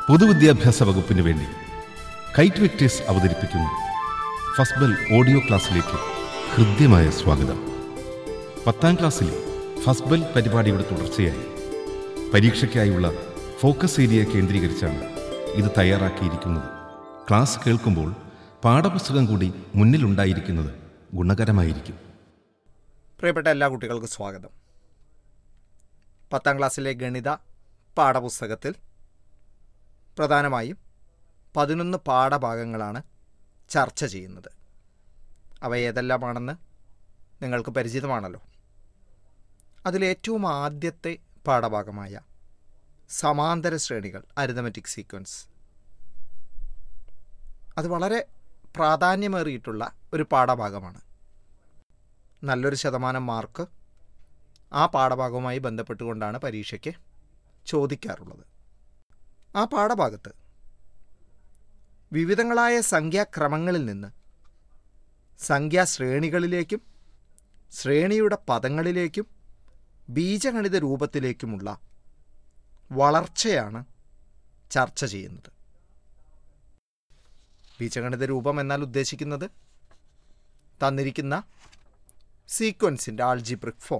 പൊതുവിദ്യാഭ്യാസ വകുപ്പിന് വേണ്ടി കൈറ്റ് വിക്ടേഴ്സ് അവതരിപ്പിക്കുന്നു ഫസ്ബൽ ഓഡിയോ ക്ലാസ്സിലേക്ക് ഹൃദ്യമായ സ്വാഗതം പത്താം ക്ലാസ്സിലെ ഫസ്ബൽ പരിപാടിയുടെ തുടർച്ചയായി പരീക്ഷയ്ക്കായുള്ള ഫോക്കസ് ഏരിയ കേന്ദ്രീകരിച്ചാണ് ഇത് തയ്യാറാക്കിയിരിക്കുന്നത് ക്ലാസ് കേൾക്കുമ്പോൾ പാഠപുസ്തകം കൂടി മുന്നിലുണ്ടായിരിക്കുന്നത് ഗുണകരമായിരിക്കും പ്രിയപ്പെട്ട എല്ലാ കുട്ടികൾക്കും സ്വാഗതം പത്താം ക്ലാസ്സിലെ ഗണിത പാഠപുസ്തകത്തിൽ പ്രധാനമായും പതിനൊന്ന് പാഠഭാഗങ്ങളാണ് ചർച്ച ചെയ്യുന്നത് അവ ഏതെല്ലാമാണെന്ന് നിങ്ങൾക്ക് പരിചിതമാണല്ലോ അതിലേറ്റവും ആദ്യത്തെ പാഠഭാഗമായ സമാന്തര ശ്രേണികൾ അരിതമെറ്റിക് സീക്വൻസ് അത് വളരെ പ്രാധാന്യമേറിയിട്ടുള്ള ഒരു പാഠഭാഗമാണ് നല്ലൊരു ശതമാനം മാർക്ക് ആ പാഠഭാഗവുമായി ബന്ധപ്പെട്ടുകൊണ്ടാണ് പരീക്ഷയ്ക്ക് ചോദിക്കാറുള്ളത് ആ പാഠഭാഗത്ത് വിവിധങ്ങളായ സംഖ്യാക്രമങ്ങളിൽ നിന്ന് സംഖ്യാശ്രേണികളിലേക്കും ശ്രേണിയുടെ പദങ്ങളിലേക്കും ബീജഗണിത രൂപത്തിലേക്കുമുള്ള വളർച്ചയാണ് ചർച്ച ചെയ്യുന്നത് ബീജഗണിത രൂപം എന്നാൽ ഉദ്ദേശിക്കുന്നത് തന്നിരിക്കുന്ന സീക്വൻസിൻ്റെ ആൾജിബ്രിക് ഫോം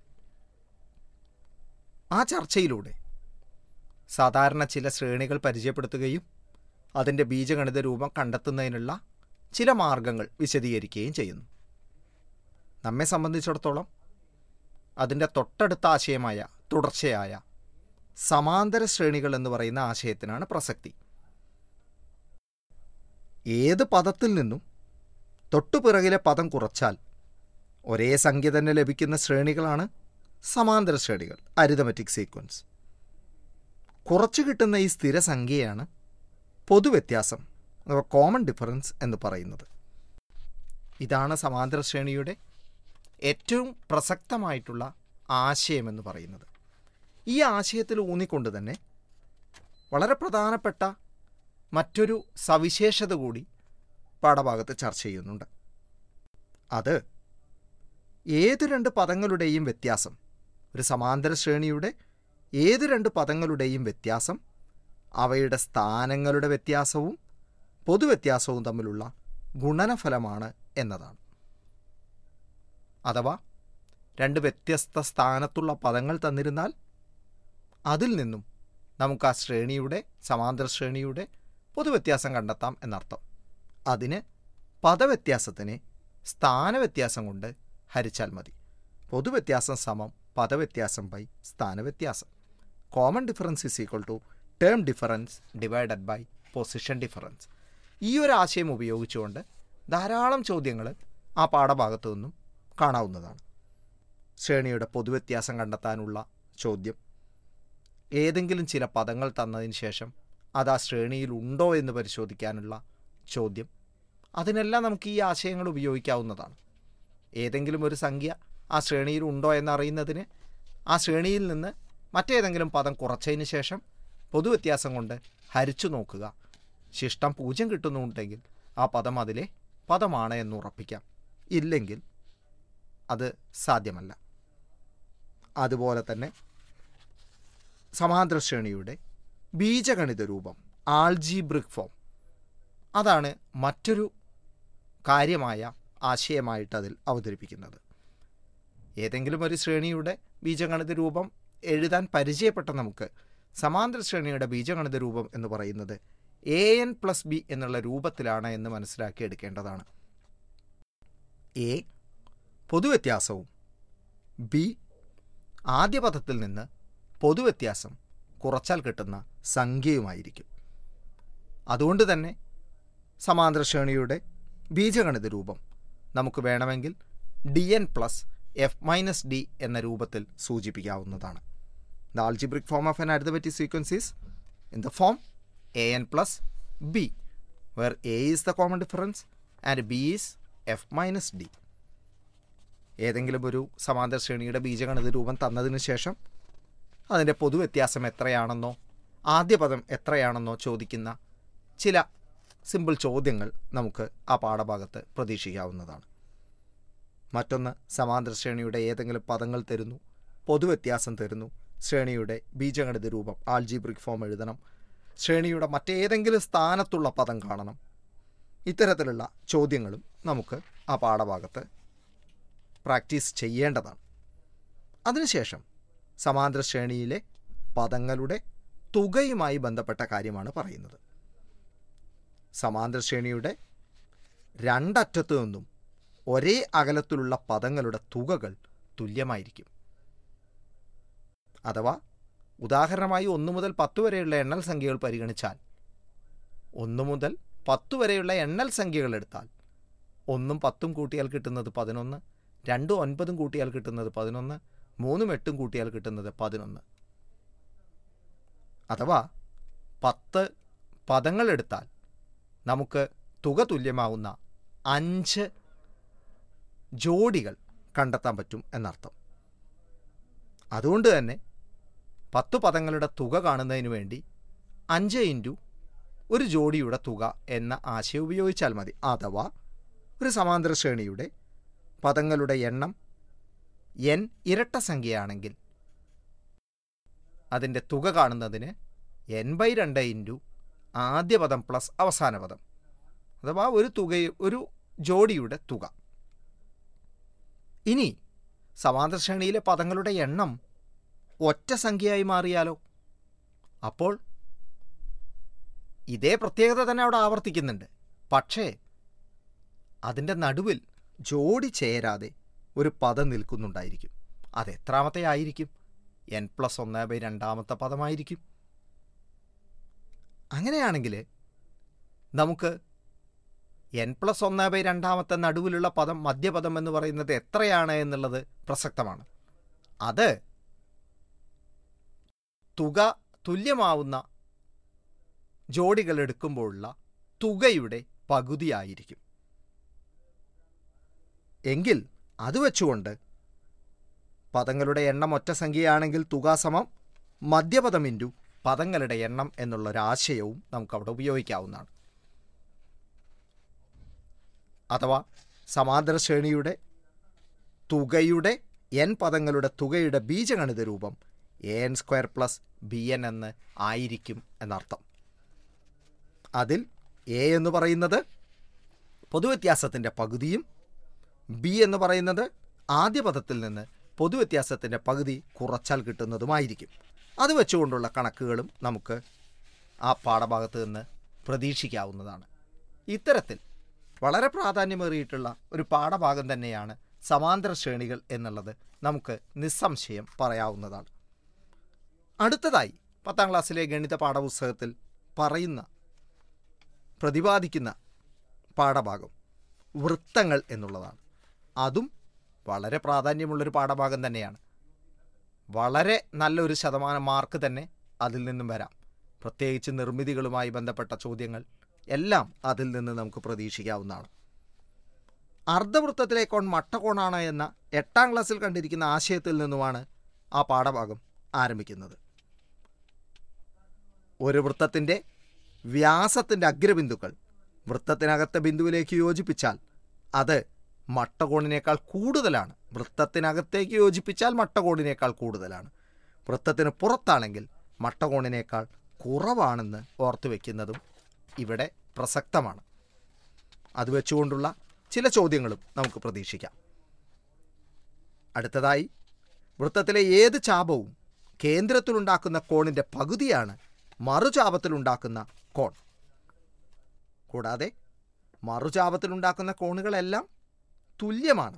ആ ചർച്ചയിലൂടെ സാധാരണ ചില ശ്രേണികൾ പരിചയപ്പെടുത്തുകയും അതിൻ്റെ ബീജഗണിത രൂപം കണ്ടെത്തുന്നതിനുള്ള ചില മാർഗങ്ങൾ വിശദീകരിക്കുകയും ചെയ്യുന്നു നമ്മെ സംബന്ധിച്ചിടത്തോളം അതിൻ്റെ തൊട്ടടുത്ത ആശയമായ തുടർച്ചയായ സമാന്തര ശ്രേണികൾ എന്ന് പറയുന്ന ആശയത്തിനാണ് പ്രസക്തി ഏത് പദത്തിൽ നിന്നും തൊട്ടുപിറകിലെ പദം കുറച്ചാൽ ഒരേ സംഖ്യ തന്നെ ലഭിക്കുന്ന ശ്രേണികളാണ് സമാന്തര ശ്രേണികൾ അരിതമെറ്റിക് സീക്വൻസ് കുറച്ച് കിട്ടുന്ന ഈ സ്ഥിര സംഖ്യയാണ് പൊതുവ്യത്യാസം അഥവാ കോമൺ ഡിഫറൻസ് എന്ന് പറയുന്നത് ഇതാണ് സമാന്തര ശ്രേണിയുടെ ഏറ്റവും പ്രസക്തമായിട്ടുള്ള ആശയമെന്ന് പറയുന്നത് ഈ ആശയത്തിൽ ഊന്നിക്കൊണ്ട് തന്നെ വളരെ പ്രധാനപ്പെട്ട മറ്റൊരു സവിശേഷത കൂടി പാഠഭാഗത്ത് ചർച്ച ചെയ്യുന്നുണ്ട് അത് ഏത് രണ്ട് പദങ്ങളുടെയും വ്യത്യാസം ഒരു സമാന്തര ശ്രേണിയുടെ ഏത് രണ്ട് പദങ്ങളുടെയും വ്യത്യാസം അവയുടെ സ്ഥാനങ്ങളുടെ വ്യത്യാസവും പൊതുവ്യത്യാസവും തമ്മിലുള്ള ഗുണനഫലമാണ് എന്നതാണ് അഥവാ രണ്ട് വ്യത്യസ്ത സ്ഥാനത്തുള്ള പദങ്ങൾ തന്നിരുന്നാൽ അതിൽ നിന്നും നമുക്ക് ആ ശ്രേണിയുടെ സമാന്തര ശ്രേണിയുടെ പൊതുവ്യത്യാസം കണ്ടെത്താം എന്നർത്ഥം അതിന് പദവ്യത്യാസത്തിന് സ്ഥാനവ്യത്യാസം കൊണ്ട് ഹരിച്ചാൽ മതി പൊതുവ്യത്യാസം സമം പദവ്യത്യാസം ബൈ സ്ഥാനവ്യത്യാസം common difference is equal to term difference divided by position difference ഈ ഒരു ആശയം ഉപയോഗിച്ചുകൊണ്ട് ധാരാളം ചോദ്യങ്ങൾ ആ പാഠഭാഗത്തു നിന്നും കാണാവുന്നതാണ് ശ്രേണിയുടെ പൊതുവ്യത്യാസം കണ്ടെത്താനുള്ള ചോദ്യം ഏതെങ്കിലും ചില പദങ്ങൾ തന്നതിന് ശേഷം അത് ആ ശ്രേണിയിൽ ഉണ്ടോ എന്ന് പരിശോധിക്കാനുള്ള ചോദ്യം അതിനെല്ലാം നമുക്ക് ഈ ആശയങ്ങൾ ഉപയോഗിക്കാവുന്നതാണ് ഏതെങ്കിലും ഒരു സംഖ്യ ആ ശ്രേണിയിൽ ഉണ്ടോ എന്നറിയുന്നതിന് ആ ശ്രേണിയിൽ നിന്ന് മറ്റേതെങ്കിലും പദം കുറച്ചതിന് ശേഷം പൊതുവ്യത്യാസം കൊണ്ട് ഹരിച്ചു നോക്കുക ശിഷ്ടം പൂജ്യം കിട്ടുന്നുണ്ടെങ്കിൽ ആ പദം അതിലെ പദമാണ് എന്ന് ഉറപ്പിക്കാം ഇല്ലെങ്കിൽ അത് സാധ്യമല്ല അതുപോലെ തന്നെ സമാന്തര ശ്രേണിയുടെ ബീജഗണിത രൂപം ആൾജിബ്രിക് ഫോം അതാണ് മറ്റൊരു കാര്യമായ ആശയമായിട്ട് അതിൽ അവതരിപ്പിക്കുന്നത് ഏതെങ്കിലും ഒരു ശ്രേണിയുടെ ബീജഗണിത രൂപം എഴുതാൻ പരിചയപ്പെട്ട നമുക്ക് സമാന്തര ശ്രേണിയുടെ ബീജഗണിത രൂപം എന്ന് പറയുന്നത് എ എൻ പ്ലസ് ബി എന്നുള്ള രൂപത്തിലാണ് എന്ന് മനസ്സിലാക്കി എടുക്കേണ്ടതാണ് എ പൊതുവ്യത്യാസവും ബി ആദ്യ പദത്തിൽ നിന്ന് പൊതുവ്യത്യാസം കുറച്ചാൽ കിട്ടുന്ന സംഖ്യയുമായിരിക്കും അതുകൊണ്ട് തന്നെ സമാന്തര ശ്രേണിയുടെ ബീജഗണിത രൂപം നമുക്ക് വേണമെങ്കിൽ D N plus F minus D എന്ന രൂപത്തിൽ സൂചിപ്പിക്കാവുന്നതാണ് the algebraic form of an arithmetic sequence is in the form A N plus B where A is the common difference and B is F minus D ഏതെങ്കിലും ഒരു സമാന്തര ശ്രേണിയുടെ ബീജഗണിത രൂപം തന്നതിന് ശേഷം അതിൻ്റെ പൊതുവ്യത്യാസം എത്രയാണെന്നോ ആദ്യ പദം എത്രയാണെന്നോ ചോദിക്കുന്ന ചില സിമ്പിൾ ചോദ്യങ്ങൾ നമുക്ക് ആ പാഠഭാഗത്ത് പ്രതീക്ഷിക്കാവുന്നതാണ് മറ്റൊന്ന് സമാന്തര ശ്രേണിയുടെ ഏതെങ്കിലും പദങ്ങൾ തരുന്നു പൊതുവ്യത്യാസം തരുന്നു ശ്രേണിയുടെ ബീജഗണിത രൂപം ആൾജിബ്രിക് ഫോം എഴുതണം ശ്രേണിയുടെ മറ്റേതെങ്കിലും സ്ഥാനത്തുള്ള പദം കാണണം ഇത്തരത്തിലുള്ള ചോദ്യങ്ങളും നമുക്ക് ആ പാഠഭാഗത്ത് പ്രാക്ടീസ് ചെയ്യേണ്ടതാണ് അതിനുശേഷം സമാന്തര ശ്രേണിയിലെ പദങ്ങളുടെ തുകയുമായി ബന്ധപ്പെട്ട കാര്യമാണ് പറയുന്നത് സമാന്തര ശ്രേണിയുടെ രണ്ടറ്റത്തു നിന്നും ഒരേ അകലത്തിലുള്ള പദങ്ങളുടെ തുകകൾ തുല്യമായിരിക്കും അഥവാ ഉദാഹരണമായി ഒന്ന് മുതൽ പത്ത് വരെയുള്ള എണ്ണൽ സംഖ്യകൾ പരിഗണിച്ചാൽ ഒന്ന് മുതൽ പത്ത് വരെയുള്ള എണ്ണൽ സംഖ്യകൾ എടുത്താൽ ഒന്നും പത്തും കൂട്ടിയാൽ കിട്ടുന്നത് പതിനൊന്ന് രണ്ടും ഒൻപതും കൂട്ടിയാൽ കിട്ടുന്നത് പതിനൊന്ന് മൂന്നും എട്ടും കൂട്ടിയാൽ കിട്ടുന്നത് പതിനൊന്ന് അഥവാ പത്ത് പദങ്ങൾ എടുത്താൽ നമുക്ക് തുക തുല്യമാവുന്ന അഞ്ച് ജോഡികൾ കണ്ടെത്താൻ പറ്റും എന്നർത്ഥം അതുകൊണ്ട് തന്നെ പത്ത് പദങ്ങളുടെ തുക കാണുന്നതിന് വേണ്ടി അഞ്ച് ഇൻറ്റു ഒരു ജോഡിയുടെ തുക എന്ന ആശയം ഉപയോഗിച്ചാൽ മതി അഥവാ ഒരു സമാന്തര ശ്രേണിയുടെ പദങ്ങളുടെ എണ്ണം എൻ ഇരട്ട സംഖ്യയാണെങ്കിൽ അതിൻ്റെ തുക കാണുന്നതിന് എൻ ബൈ രണ്ട് ഇൻറ്റു ആദ്യ പദം പ്ലസ് അവസാന പദം അഥവാ ഒരു തുക ഒരു ജോഡിയുടെ തുക ഇനി സമാന്തര ശ്രേണിയിലെ പദങ്ങളുടെ എണ്ണം ഒറ്റ സംഖ്യയായി മാറിയാലോ അപ്പോൾ ഇതേ പ്രത്യേകത തന്നെ അവിടെ ആവർത്തിക്കുന്നുണ്ട് പക്ഷേ അതിൻ്റെ നടുവിൽ ജോഡി ചേരാതെ ഒരു പദം നിൽക്കുന്നുണ്ടായിരിക്കും അത് എത്രാമത്തെ ആയിരിക്കും എൻ പ്ലസ് ഒന്ന് ബൈ രണ്ടാമത്തെ പദമായിരിക്കും അങ്ങനെയാണെങ്കിൽ നമുക്ക് എൻ പ്ലസ് ഒന്ന് ബൈ രണ്ടാമത്തെ നടുവിലുള്ള പദം മധ്യപദം എന്ന് പറയുന്നത് എത്രയാണ് എന്നുള്ളത് പ്രസക്തമാണ് അത് തുക തുല്യമാവുന്ന ജോഡികൾ എടുക്കുമ്പോഴുള്ള തുകയുടെ പകുതിയായിരിക്കും എങ്കിൽ അത് വെച്ചുകൊണ്ട് പദങ്ങളുടെ എണ്ണം ഒറ്റ സംഖ്യയാണെങ്കിൽ തുക സമം മധ്യപദം ഇൻറ്റു പദങ്ങളുടെ എണ്ണം എന്നുള്ളൊരാശയവും നമുക്കവിടെ ഉപയോഗിക്കാവുന്നതാണ് അഥവാ സമാന്തര ശ്രേണിയുടെ തുകയുടെ എൻ പദങ്ങളുടെ തുകയുടെ ബീജഗണിത രൂപം A N square plus B N എന്ന് ആയിരിക്കും എന്നർത്ഥം അതിൽ എ എന്ന് പറയുന്നത് പൊതുവ്യത്യാസത്തിൻ്റെ പകുതിയും ബി എന്ന് പറയുന്നത് ആദ്യ പദത്തിൽ നിന്ന് പൊതുവ്യത്യാസത്തിൻ്റെ പകുതി കുറച്ചാൽ കിട്ടുന്നതുമായിരിക്കും അത് വെച്ചുകൊണ്ടുള്ള കണക്കുകളും നമുക്ക് ആ പാഠഭാഗത്ത് നിന്ന് പ്രതീക്ഷിക്കാവുന്നതാണ് ഇത്തരത്തിൽ വളരെ പ്രാധാന്യമേറിയിട്ടുള്ള ഒരു പാഠഭാഗം തന്നെയാണ് സമാന്തര ശ്രേണികൾ എന്നുള്ളത് നമുക്ക് നിസ്സംശയം പറയാവുന്നതാണ് അടുത്തതായി പത്താം ക്ലാസ്സിലെ ഗണിത പാഠപുസ്തകത്തിൽ പറയുന്ന പ്രതിപാദിക്കുന്ന പാഠഭാഗം വൃത്തങ്ങൾ എന്നുള്ളതാണ് അതും വളരെ പ്രാധാന്യമുള്ളൊരു പാഠഭാഗം തന്നെയാണ് വളരെ നല്ലൊരു ശതമാനം മാർക്ക് തന്നെ അതിൽ നിന്നും വരാം പ്രത്യേകിച്ച് നിർമ്മിതികളുമായി ബന്ധപ്പെട്ട ചോദ്യങ്ങൾ എല്ലാം അതിൽ നിന്ന് നമുക്ക് പ്രതീക്ഷിക്കാവുന്നതാണ് അർദ്ധവൃത്തത്തിലെ കോൺ മട്ടകോണാണ് എന്ന എട്ടാം ക്ലാസ്സിൽ കണ്ടിരിക്കുന്ന ആശയത്തിൽ നിന്നുമാണ് ആ പാഠഭാഗം ആരംഭിക്കുന്നത് ഒരു വൃത്തത്തിൻ്റെ വ്യാസത്തിൻ്റെ അഗ്രബിന്ദുക്കൾ വൃത്തത്തിനകത്തെ ബിന്ദുവിലേക്ക് യോജിപ്പിച്ചാൽ അത് മട്ടകോണിനേക്കാൾ കൂടുതലാണ് വൃത്തത്തിനകത്തേക്ക് യോജിപ്പിച്ചാൽ മട്ടകോണിനേക്കാൾ കൂടുതലാണ് വൃത്തത്തിന് പുറത്താണെങ്കിൽ മട്ടകോണിനേക്കാൾ കുറവാണെന്ന് ഓർത്തു വയ്ക്കുന്നതും ഇവിടെ പ്രസക്തമാണ് അത് വെച്ചുകൊണ്ടുള്ള ചില ചോദ്യങ്ങളും നമുക്ക് പ്രതീക്ഷിക്കാം അടുത്തതായി വൃത്തത്തിലെ ഏത് ചാപവും കേന്ദ്രത്തിലുണ്ടാക്കുന്ന കോണിൻ്റെ പകുതിയാണ് മറുചാപത്തിലുണ്ടാക്കുന്ന കോൺ കൂടാതെ മറുചാപത്തിലുണ്ടാക്കുന്ന കോണുകളെല്ലാം തുല്യമാണ്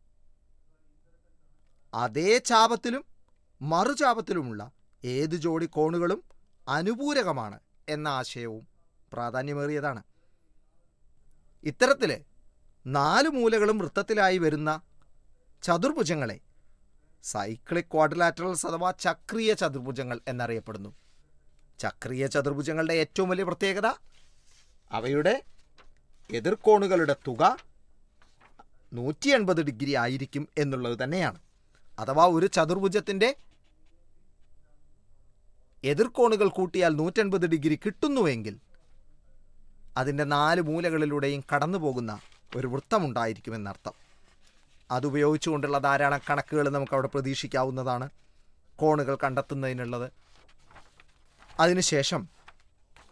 അതേ ചാപത്തിലും മറുചാപത്തിലുമുള്ള ഏത് ജോഡി കോണുകളും അനുപൂരകമാണ് എന്ന ആശയവും പ്രാധാന്യമേറിയതാണ് ഇത്തരത്തിൽ നാല് മൂലകളും വൃത്തത്തിലായി വരുന്ന ചതുർഭുജങ്ങളെ സൈക്ലിക് ക്വാഡ്രിലാറ്ററൽസ് അഥവാ ചക്രീയ ചതുർഭുജങ്ങൾ എന്നറിയപ്പെടുന്നു ചക്രീയ ചതുർഭുജങ്ങളുടെ ഏറ്റവും വലിയ പ്രത്യേകത അവയുടെ എതിർക്കോണുകളുടെ തുക നൂറ്റി എൺപത് ഡിഗ്രി ആയിരിക്കും എന്നുള്ളത് തന്നെയാണ് അഥവാ ഒരു ചതുർഭുജത്തിൻ്റെ എതിർക്കോണുകൾ കൂട്ടിയാൽ നൂറ്റൻപത് ഡിഗ്രി കിട്ടുന്നുവെങ്കിൽ അതിൻ്റെ നാല് മൂലകളിലൂടെയും കടന്നു പോകുന്ന ഒരു വൃത്തമുണ്ടായിരിക്കുമെന്നർത്ഥം അതുപയോഗിച്ചുകൊണ്ടുള്ള ധാരാളം കണക്കുകൾ നമുക്ക് അവിടെ പ്രതീക്ഷിക്കാവുന്നതാണ് കോണുകൾ കണ്ടെത്തുന്നതിനുള്ളത് അതിനുശേഷം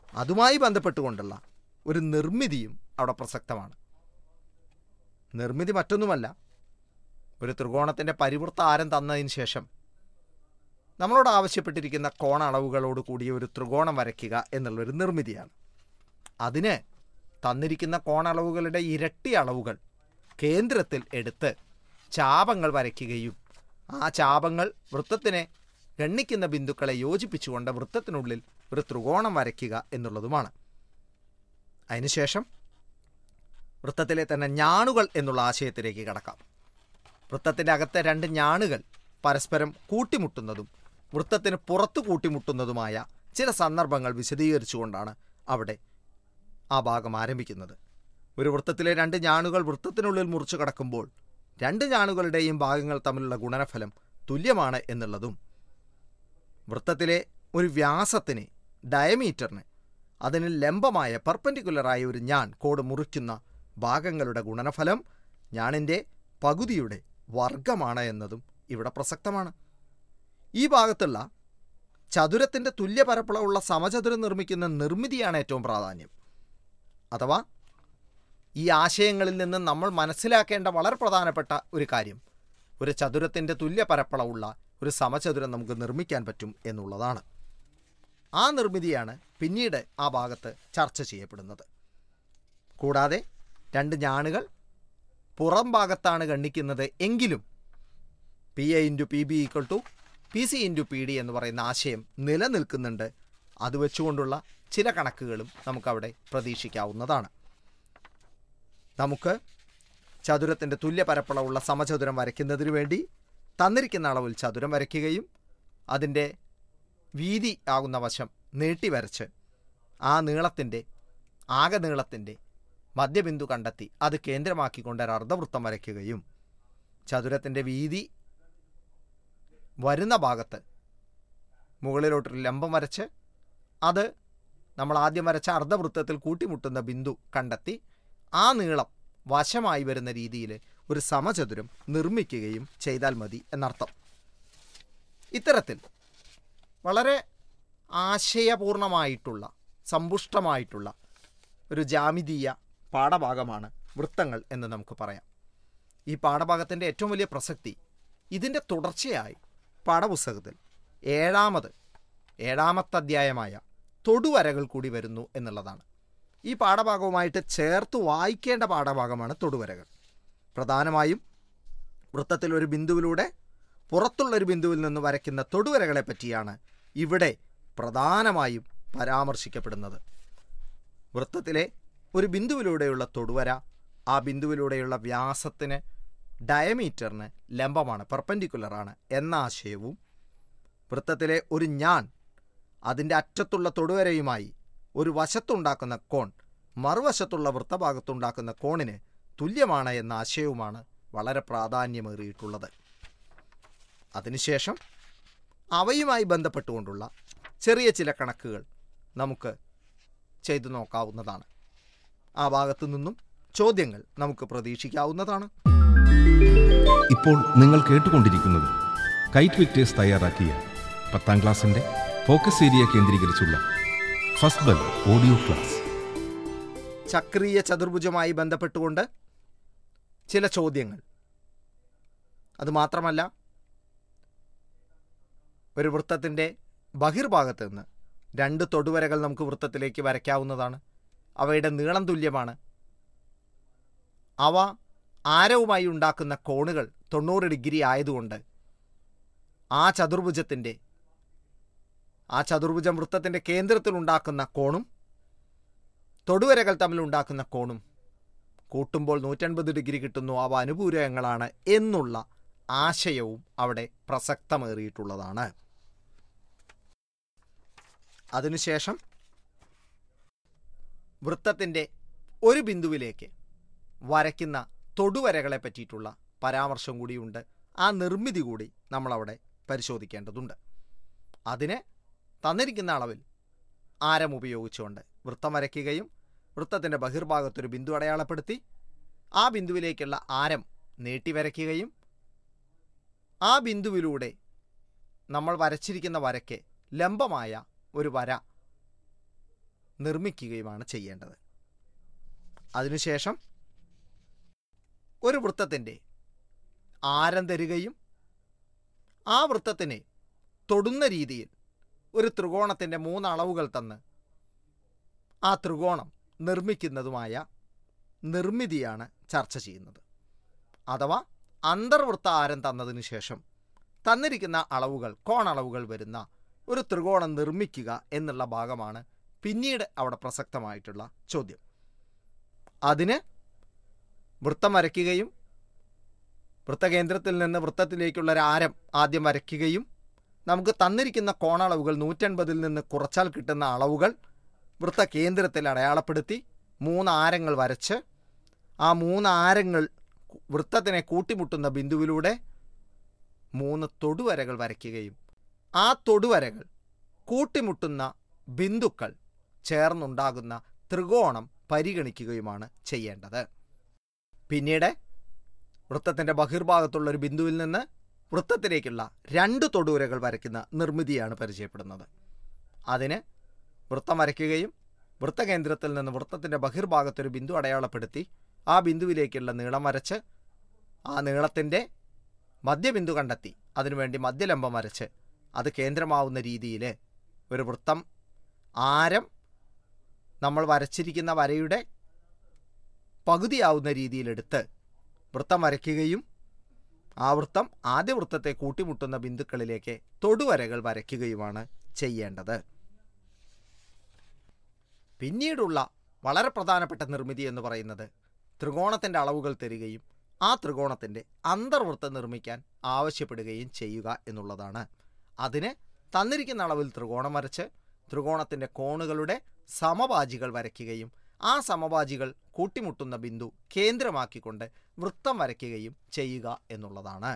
അതുമായി ബന്ധപ്പെട്ടുകൊണ്ടുള്ള ഒരു നിർമ്മിതിയും അവിടെ പ്രസക്തമാണ് നിർമ്മിതി മറ്റൊന്നുമല്ല ഒരു ത്രികോണത്തിൻ്റെ പരിവൃത്ത ആരം തന്നതിന് ശേഷം നമ്മളോട് ആവശ്യപ്പെട്ടിരിക്കുന്ന കോണ അളവുകളോട് കൂടിയ ഒരു ത്രികോണം വരയ്ക്കുക എന്നുള്ളൊരു നിർമ്മിതിയാണ് അതിന് തന്നിരിക്കുന്ന കോണളവുകളുടെ ഇരട്ടി അളവുകൾ കേന്ദ്രത്തിൽ എടുത്ത് ചാപങ്ങൾ വരയ്ക്കുകയും ആ ചാപങ്ങൾ വൃത്തത്തിനെ ഗണ്ണിക്കുന്ന ബിന്ദുക്കളെ യോജിപ്പിച്ചുകൊണ്ട് വൃത്തത്തിനുള്ളിൽ ഒരു ത്രികോണം വരയ്ക്കുക എന്നുള്ളതുമാണ് അതിനുശേഷം വൃത്തത്തിലെ തന്നെ ഞാണുകൾ എന്നുള്ള ആശയത്തിലേക്ക് കടക്കാം വൃത്തത്തിൻ്റെ അകത്തെ രണ്ട് ഞാണുകൾ പരസ്പരം കൂട്ടിമുട്ടുന്നതും വൃത്തത്തിന് പുറത്തു കൂട്ടിമുട്ടുന്നതുമായ ചില സന്ദർഭങ്ങൾ വിശദീകരിച്ചുകൊണ്ടാണ് അവിടെ ആ ഭാഗം ആരംഭിക്കുന്നത് ഒരു വൃത്തത്തിലെ രണ്ട് ഞാണുകൾ വൃത്തത്തിനുള്ളിൽ മുറിച്ചു കടക്കുമ്പോൾ രണ്ട് ഞാണുകളുടെയും ഭാഗങ്ങൾ തമ്മിലുള്ള ഗുണനഫലം തുല്യമാണ് എന്നുള്ളതും വൃത്തത്തിലെ ഒരു വ്യാസത്തിന് ഡയമീറ്ററിന് അതിന് ലംബമായ പെർപ്പൻഡിക്കുലറായ ഒരു ഞാൻ കോഡ് മുറിക്കുന്ന ഭാഗങ്ങളുടെ ഗുണനഫലം ഞാണിൻ്റെ പകുതിയുടെ വർഗമാണ് എന്നതും ഇവിടെ പ്രസക്തമാണ് ഈ ഭാഗത്തുള്ള ചതുരത്തിൻ്റെ തുല്യ പരപ്പളവുള്ള സമചതുരം നിർമ്മിക്കുന്ന നിർമ്മിതിയാണ് ഏറ്റവും പ്രാധാന്യം അഥവാ ഈ ആശയങ്ങളിൽ നിന്ന് നമ്മൾ മനസ്സിലാക്കേണ്ട വളരെ പ്രധാനപ്പെട്ട ഒരു കാര്യം ഒരു ചതുരത്തിൻ്റെ തുല്യ പരപ്പളവുള്ള ഒരു സമചതുരം നമുക്ക് നിർമ്മിക്കാൻ പറ്റും എന്നുള്ളതാണ് ആ നിർമ്മിതിയാണ് പിന്നീട് ആ ഭാഗത്ത് ചർച്ച ചെയ്യപ്പെടുന്നത് കൂടാതെ രണ്ട് ഞാണുകൾ പുറം ഭാഗത്താണ് ഗണ്ണിക്കുന്നത് എങ്കിലും P A into P B equal to P C into P D എന്ന് പറയുന്ന ആശയം നിലനിൽക്കുന്നുണ്ട് അത് വെച്ചുകൊണ്ടുള്ള ചില കണക്കുകളും നമുക്കവിടെ പ്രതീക്ഷിക്കാവുന്നതാണ് നമുക്ക് ചതുരത്തിൻ്റെ തുല്യ പരപ്പളവുള്ള സമചതുരം വരയ്ക്കുന്നതിന് വേണ്ടി തന്നിരിക്കുന്ന അളവിൽ ചതുരം വരയ്ക്കുകയും അതിൻ്റെ വീതി ആകുന്ന വശം നീട്ടി വരച്ച് ആ നീളത്തിൻ്റെ ആകെ നീളത്തിൻ്റെ മധ്യബിന്ദു കണ്ടെത്തി അത് കേന്ദ്രമാക്കിക്കൊണ്ട് ഒരു അർദ്ധവൃത്തം വരയ്ക്കുകയും ചതുരത്തിൻ്റെ വീതി വരുന്ന ഭാഗത്ത് മുകളിലോട്ടൊരു ലംബം വരച്ച് അത് നമ്മൾ ആദ്യം വരച്ച അർദ്ധവൃത്തത്തിൽ കൂട്ടിമുട്ടുന്ന ബിന്ദു കണ്ടെത്തി ആ നീളം വശമായി വരുന്ന രീതിയിൽ ഒരു സമചതുരം നിർമ്മിക്കുകയും ചെയ്താൽ മതി എന്നർത്ഥം ഇത്തരത്തിൽ വളരെ ആശയപൂർണമായിട്ടുള്ള സമ്പുഷ്ടമായിട്ടുള്ള ഒരു ജാമിതീയ പാഠഭാഗമാണ് വൃത്തങ്ങൾ എന്ന് നമുക്ക് പറയാം ഈ പാഠഭാഗത്തിൻ്റെ ഏറ്റവും വലിയ പ്രസക്തി ഇതിൻ്റെ തുടർച്ചയായി പാഠപുസ്തകത്തിൽ ഏഴാമത് ഏഴാമത്തെ അധ്യായമായ തൊടുവരകൾ കൂടി വരുന്നു എന്നുള്ളതാണ് ഈ പാഠഭാഗവുമായിട്ട് ചേർത്ത് വായിക്കേണ്ട പാഠഭാഗമാണ് തൊടുവരകൾ പ്രധാനമായും വൃത്തത്തിൽ ഒരു ബിന്ദുവിലൂടെ പുറത്തുള്ള ഒരു ബിന്ദുവിൽ നിന്ന് വരയ്ക്കുന്ന തൊടുവരകളെ പറ്റിയാണ് ഇവിടെ പ്രധാനമായും പരാമർശിക്കപ്പെടുന്നത് വൃത്തത്തിലെ ഒരു ബിന്ദുവിലൂടെയുള്ള തൊടുവര ആ ബിന്ദുവിലൂടെയുള്ള വ്യാസത്തിന് ഡയമീറ്ററിന് ലംബമാണ് പെർപ്പൻഡിക്കുലറാണ് എന്ന ആശയവും വൃത്തത്തിലെ ഒരു ഞാൻ അതിൻ്റെ അറ്റത്തുള്ള തൊടുവരയുമായി ഒരു വശത്തുണ്ടാക്കുന്ന കോൺ മറുവശത്തുള്ള വൃത്തഭാഗത്തുണ്ടാക്കുന്ന കോണിന് തുല്യമാണ് എന്ന ആശയവുമാണ് വളരെ പ്രാധാന്യമേറിയിട്ടുള്ളത് അതിനുശേഷം അവയുമായി ബന്ധപ്പെട്ടുകൊണ്ടുള്ള ചെറിയ ചില കണക്കുകൾ നമുക്ക് ചെയ്തു നോക്കാവുന്നതാണ് ആ ഭാഗത്തു നിന്നും ചോദ്യങ്ങൾ നമുക്ക് പ്രതീക്ഷിക്കാവുന്നതാണ് ഇപ്പോൾ നിങ്ങൾ കേട്ടുകൊണ്ടിരിക്കുന്നത് കൈറ്റ് വിക്ടേഴ്സ് തയ്യാറാക്കിയ പത്താം ക്ലാസ്സിൻ്റെ ഫോക്കസ് ഏരിയ കേന്ദ്രീകരിച്ചുള്ള ഫസ്റ്റ് ബെൽ ഓഡിയോ ക്ലാസ് ചക്രീയ ചതുർഭുജമായി ബന്ധപ്പെട്ടുകൊണ്ട് ചില ചോദ്യങ്ങൾ അതുമാത്രമല്ല ഒരു വൃത്തത്തിൻ്റെ ബഹിർഭാഗത്ത് നിന്ന് രണ്ട് തൊടുവരകൾ നമുക്ക് വൃത്തത്തിലേക്ക് വരയ്ക്കാവുന്നതാണ് അവയുടെ നീളം തുല്യമാണ് അവ ആരവുമായി ഉണ്ടാക്കുന്ന കോണുകൾ തൊണ്ണൂറ് ഡിഗ്രി ആയതുകൊണ്ട് ആ ചതുർഭുജത്തിൻ്റെ ആ ചതുർഭുജം വൃത്തത്തിൻ്റെ കേന്ദ്രത്തിൽ ഉണ്ടാക്കുന്ന കോണും തൊടുവരകൾ തമ്മിൽ ഉണ്ടാക്കുന്ന കോണും കൂട്ടുമ്പോൾ നൂറ്റൻപത് ഡിഗ്രി കിട്ടുന്നു അവ അനുപൂരകങ്ങളാണ് എന്നുള്ള ആശയവും അവിടെ പ്രസക്തമേറിയിട്ടുള്ളതാണ് അതിനുശേഷം വൃത്തത്തിൻ്റെ ഒരു ബിന്ദുവിലേക്ക് വരയ്ക്കുന്ന തൊടുവരകളെ പറ്റിയിട്ടുള്ള പരാമർശം കൂടിയുണ്ട് ആ നിർമ്മിതി കൂടി നമ്മളവിടെ പരിശോധിക്കേണ്ടതുണ്ട് അതിന് തന്നിരിക്കുന്ന അളവിൽ ആരം ഉപയോഗിച്ചുകൊണ്ട് വൃത്തം വരയ്ക്കുകയും വൃത്തത്തിൻ്റെ ബഹിർഭാഗത്തൊരു ബിന്ദു അടയാളപ്പെടുത്തി ആ ബിന്ദുവിലേക്കുള്ള ആരം നീട്ടി വരയ്ക്കുകയും ആ ബിന്ദുവിലൂടെ നമ്മൾ വരച്ചിരിക്കുന്ന വരയ്ക്ക് ലംബമായ ഒരു വര നിർമ്മിക്കുകയുമാണ് ചെയ്യേണ്ടത് അതിനുശേഷം ഒരു വൃത്തത്തിൻ്റെ ആരം തരികയും ആ വൃത്തത്തിനെ തൊടുന്ന രീതിയിൽ ഒരു ത്രികോണത്തിൻ്റെ മൂന്ന് അളവുകൾ തന്ന് ആ ത്രികോണം നിർമ്മിക്കുന്നതുമായ നിർമ്മിതിയാണ് ചർച്ച ചെയ്യുന്നത് അഥവാ അന്തർവൃത്ത ആരം തന്നതിന് ശേഷം തന്നിരിക്കുന്ന അളവുകൾ കോണളവുകൾ വരുന്ന ഒരു ത്രികോണം നിർമ്മിക്കുക എന്നുള്ള ഭാഗമാണ് പിന്നീട് അവിടെ പ്രസക്തമായിട്ടുള്ള ചോദ്യം അതിന് വൃത്തം വരയ്ക്കുകയും വൃത്തകേന്ദ്രത്തിൽ നിന്ന് വൃത്തത്തിലേക്കുള്ള ഒരു ആരം ആദ്യം വരയ്ക്കുകയും നമുക്ക് തന്നിരിക്കുന്ന കോണളവുകൾ നൂറ്റൻപതിൽ നിന്ന് കുറച്ചാൽ കിട്ടുന്ന അളവുകൾ വൃത്തകേന്ദ്രത്തിൽ അടയാളപ്പെടുത്തി മൂന്ന് ആരങ്ങൾ വരച്ച് ആ മൂന്ന് ആരങ്ങൾ വൃത്തത്തിനെ കൂട്ടിമുട്ടുന്ന ബിന്ദുവിലൂടെ മൂന്ന് തൊടുവരകൾ വരയ്ക്കുകയും ആ തൊടുവരകൾ കൂട്ടിമുട്ടുന്ന ബിന്ദുക്കൾ ചേർന്നുണ്ടാകുന്ന ത്രികോണം പരിഗണിക്കുകയുമാണ് ചെയ്യേണ്ടത് പിന്നീട് വൃത്തത്തിൻ്റെ ബഹിർഭാഗത്തുള്ള ഒരു ബിന്ദുവിൽ നിന്ന് വൃത്തത്തിലേക്കുള്ള രണ്ട് തൊടുവരകൾ വരയ്ക്കുന്ന നിർമ്മിതിയാണ് പരിചയപ്പെടുന്നത് അതിന് വൃത്തം വരയ്ക്കുകയും വൃത്തകേന്ദ്രത്തിൽ നിന്ന് വൃത്തത്തിൻ്റെ ബഹിർഭാഗത്തൊരു ബിന്ദു അടയാളപ്പെടുത്തി ആ ബിന്ദുവിലേക്കുള്ള നീളം വരച്ച് ആ നീളത്തിൻ്റെ മധ്യബിന്ദു കണ്ടെത്തി അതിനുവേണ്ടി മധ്യലംബം വരച്ച് അത് കേന്ദ്രമാവുന്ന രീതിയിൽ ഒരു വൃത്തം ആരം നമ്മൾ വരച്ചിരിക്കുന്ന വരയുടെ പകുതിയാവുന്ന രീതിയിലെടുത്ത് വൃത്തം വരയ്ക്കുകയും ആ വൃത്തം ആദ്യ വൃത്തത്തെ കൂട്ടിമുട്ടുന്ന ബിന്ദുക്കളിലേക്ക് തൊടുവരകൾ വരയ്ക്കുകയുമാണ് ചെയ്യേണ്ടത് പിന്നീടുള്ള വളരെ പ്രധാനപ്പെട്ട നിർമ്മിതി എന്ന് പറയുന്നത് ത്രികോണത്തിൻ്റെ അളവുകൾ തരികയും ആ ത്രികോണത്തിൻ്റെ അന്തർവൃത്തം നിർമ്മിക്കാൻ ആവശ്യപ്പെടുകയും ചെയ്യുക എന്നുള്ളതാണ് അതിന് തന്നിരിക്കുന്ന അളവിൽ ത്രികോണം വരച്ച് ത്രികോണത്തിൻ്റെ കോണുകളുടെ സമഭാജികൾ വരയ്ക്കുകയും ആ സമഭാജികൾ കൂട്ടിമുട്ടുന്ന ബിന്ദു കേന്ദ്രമാക്കിക്കൊണ്ട് വൃത്തം വരയ്ക്കുകയും ചെയ്യുക എന്നുള്ളതാണ്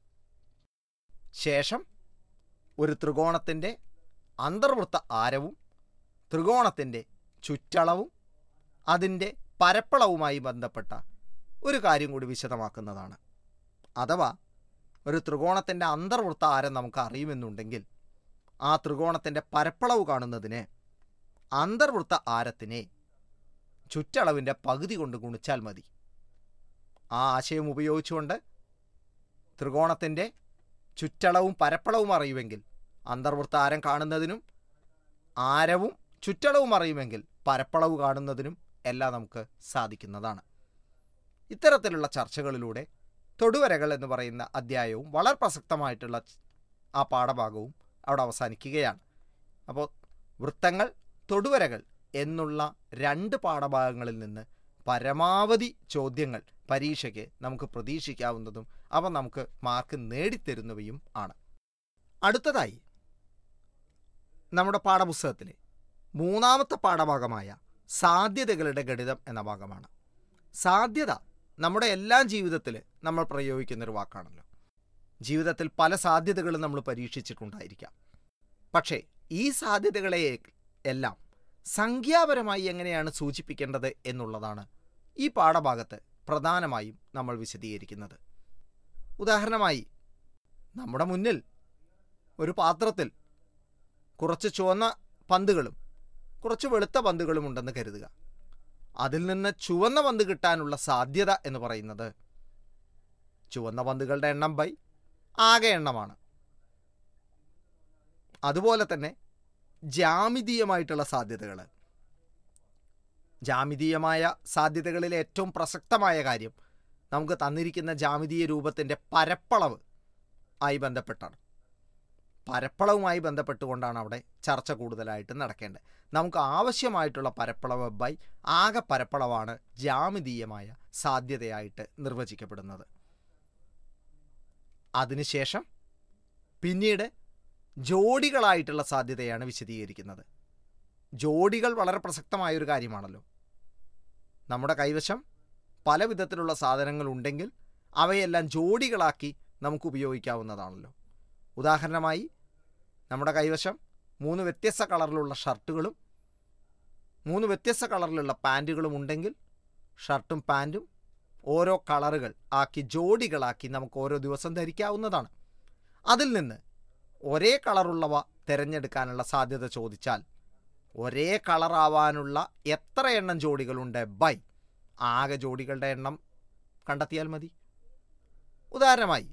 ശേഷം ഒരു ത്രികോണത്തിൻ്റെ അന്തർവൃത്ത ആരവും ത്രികോണത്തിൻ്റെ ചുറ്റളവും അതിൻ്റെ പരപ്പളവുമായി ബന്ധപ്പെട്ട ഒരു കാര്യം കൂടി വിശദമാക്കുന്നതാണ് അഥവാ ഒരു ത്രികോണത്തിൻ്റെ അന്തർവൃത്ത ആരം നമുക്ക് അറിയുമെന്നുണ്ടെങ്കിൽ ആ ത്രികോണത്തിൻ്റെ പരപ്പളവ് കാണുന്നതിന് അന്തർവൃത്ത ആരത്തിനെ ചുറ്റളവിൻ്റെ പകുതി കൊണ്ട് ഗുണിച്ചാൽ മതി ആ ആശയം ഉപയോഗിച്ചുകൊണ്ട് ത്രികോണത്തിൻ്റെ ചുറ്റളവും പരപ്പളവും അറിയുമെങ്കിൽ അന്തർവൃത്ത ആരം കാണുന്നതിനും ആരവും ചുറ്റളവും അറിയുമെങ്കിൽ പരപ്പളവ് കാണുന്നതിനും എല്ലാം നമുക്ക് സാധിക്കുന്നതാണ് ഇത്തരത്തിലുള്ള ചർച്ചകളിലൂടെ തൊടുവരകൾ എന്ന് പറയുന്ന അധ്യായവും വളരെ പ്രസക്തമായിട്ടുള്ള ആ പാഠഭാഗവും അവിടെ അവസാനിക്കുകയാണ് അപ്പോൾ വൃത്തങ്ങൾ തൊടുവരകൾ എന്നുള്ള രണ്ട് പാഠഭാഗങ്ങളിൽ നിന്ന് പരമാവധി ചോദ്യങ്ങൾ പരീക്ഷയ്ക്ക് നമുക്ക് പ്രതീക്ഷിക്കാവുന്നതും അവ നമുക്ക് മാർക്ക് നേടിത്തരുന്നവയും ആണ് അടുത്തതായി നമ്മുടെ പാഠപുസ്തകത്തിലെ മൂന്നാമത്തെ പാഠഭാഗമായ സാധ്യതകളുടെ ഗണിതം എന്ന ഭാഗമാണ് സാധ്യത നമ്മുടെ എല്ലാ ജീവിതത്തിൽ നമ്മൾ പ്രയോഗിക്കുന്നൊരു വാക്കാണല്ലോ ജീവിതത്തിൽ പല സാധ്യതകളും നമ്മൾ പരീക്ഷിച്ചിട്ടുണ്ടായിരിക്കാം പക്ഷേ ഈ സാധ്യതകളെ എല്ലാം സംഖ്യാപരമായി എങ്ങനെയാണ് സൂചിപ്പിക്കേണ്ടത് എന്നുള്ളതാണ് ഈ പാഠഭാഗത്ത് പ്രധാനമായും നമ്മൾ വിശദീകരിക്കുന്നത് ഉദാഹരണമായി നമ്മുടെ മുന്നിൽ ഒരു പാത്രത്തിൽ കുറച്ച് ചുവന്ന പന്തുകളും കുറച്ച് വെളുത്ത പന്തുകളും ഉണ്ടെന്ന് കരുതുക അതിൽ നിന്ന് ചുവന്ന പന്ത് കിട്ടാനുള്ള സാധ്യത എന്ന് പറയുന്നത് ചുവന്ന പന്തുകളുടെ എണ്ണം ബൈ ആകെ എണ്ണമാണ് അതുപോലെ തന്നെ ജാമിതീയമായിട്ടുള്ള സാധ്യതകൾ ജാമിതീയമായ സാധ്യതകളിൽ ഏറ്റവും പ്രസക്തമായ കാര്യം നമുക്ക് തന്നിരിക്കുന്ന ജാമിതീയ രൂപത്തിൻ്റെ പരപ്പളവ് ആയി ബന്ധപ്പെട്ടാണ് പരപ്പളവുമായി ബന്ധപ്പെട്ടുകൊണ്ടാണ് അവിടെ ചർച്ച കൂടുതലായിട്ട് നടക്കേണ്ടത് നമുക്ക് ആവശ്യമായിട്ടുള്ള പരപ്പളവ് ബൈ ആകെ പരപ്പളവാണ് ജാമിതീയമായ സാധ്യതയായിട്ട് നിർവചിക്കപ്പെടുന്നത് അതിനുശേഷം പിന്നീട് ജോഡികളായിട്ടുള്ള സാധ്യതയാണ് വിശദീകരിക്കുന്നത് ജോഡികൾ വളരെ പ്രസക്തമായ ഒരു കാര്യമാണല്ലോ നമ്മുടെ കൈവശം പല വിധത്തിലുള്ള സാധനങ്ങൾ ഉണ്ടെങ്കിൽ അവയെല്ലാം ജോഡികളാക്കി നമുക്ക് ഉപയോഗിക്കാവുന്നതാണല്ലോ ഉദാഹരണമായി നമ്മുടെ കൈവശം മൂന്ന് വ്യത്യസ്ത കളറിലുള്ള ഷർട്ടുകളും മൂന്ന് വ്യത്യസ്ത കളറിലുള്ള പാൻറ്റുകളും ഉണ്ടെങ്കിൽ ഷർട്ടും പാൻറ്റും ഓരോ കളറുകൾ ആക്കി ജോഡികളാക്കി നമുക്ക് ഓരോ ദിവസം ധരിക്കാവുന്നതാണ് അതിൽ നിന്ന് ഒരേ കളറുള്ളവ തിരഞ്ഞെടുക്കാനുള്ള സാധ്യത ചോദിച്ചാൽ ഒരേ കളറാവാനുള്ള എത്ര എണ്ണം ജോഡികളുണ്ട് ബൈ ആകെ ജോഡികളുടെ എണ്ണം കണ്ടെത്തിയാൽ മതി ഉദാഹരണമായി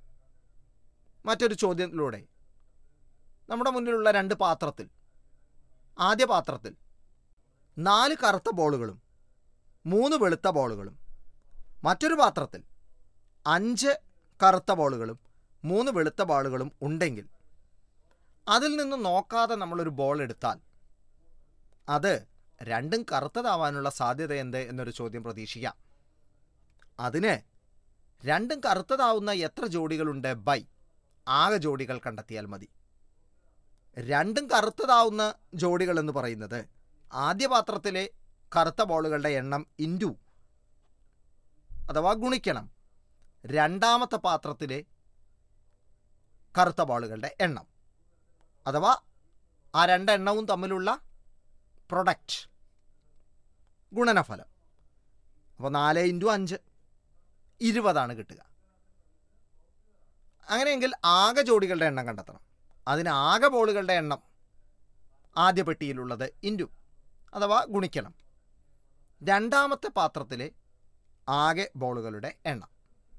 മറ്റൊരു ചോദ്യത്തിലൂടെ നമ്മുടെ മുന്നിലുള്ള രണ്ട് പാത്രത്തിൽ ആദ്യ പാത്രത്തിൽ നാല് കറുത്ത ബോളുകളും മൂന്ന് വെളുത്ത ബോളുകളും മറ്റൊരു പാത്രത്തിൽ അഞ്ച് കറുത്ത ബോളുകളും മൂന്ന് വെളുത്ത ബോളുകളും ഉണ്ടെങ്കിൽ അതിൽ നിന്ന് നോക്കാതെ നമ്മളൊരു ബോൾ എടുത്താൽ അത് രണ്ടും കറുത്തതാവാനുള്ള സാധ്യത എന്ത് എന്നൊരു ചോദ്യം പ്രതീക്ഷിക്കാം അതിന് രണ്ടും കറുത്തതാവുന്ന എത്ര ജോഡികളുണ്ട് ബൈ ആകെ ജോഡികൾ കണ്ടെത്തിയാൽ മതി രണ്ടും കറുത്തതാവുന്ന ജോഡികൾ എന്ന് പറയുന്നത് ആദ്യ പാത്രത്തിലെ കറുത്ത ബോളുകളുടെ എണ്ണം ഇൻറ്റു അഥവാ ഗുണിക്കണം രണ്ടാമത്തെ പാത്രത്തിലെ കറുത്ത ബോളുകളുടെ എണ്ണം അഥവാ ആ രണ്ടെണ്ണവും തമ്മിലുള്ള പ്രൊഡക്റ്റ് ഗുണനഫലം അപ്പോൾ നാല് ഇൻറ്റു അഞ്ച് ഇരുപതാണ് കിട്ടുക അങ്ങനെയെങ്കിൽ ആകെ ജോഡികളുടെ എണ്ണം കണ്ടെത്തണം അതിന് ആകെ ബോളുകളുടെ എണ്ണം ആദ്യ പെട്ടിയിലുള്ളത് ഇൻറ്റു അഥവാ ഗുണിക്കണം രണ്ടാമത്തെ പാത്രത്തിലെ ആകെ ബോളുകളുടെ എണ്ണം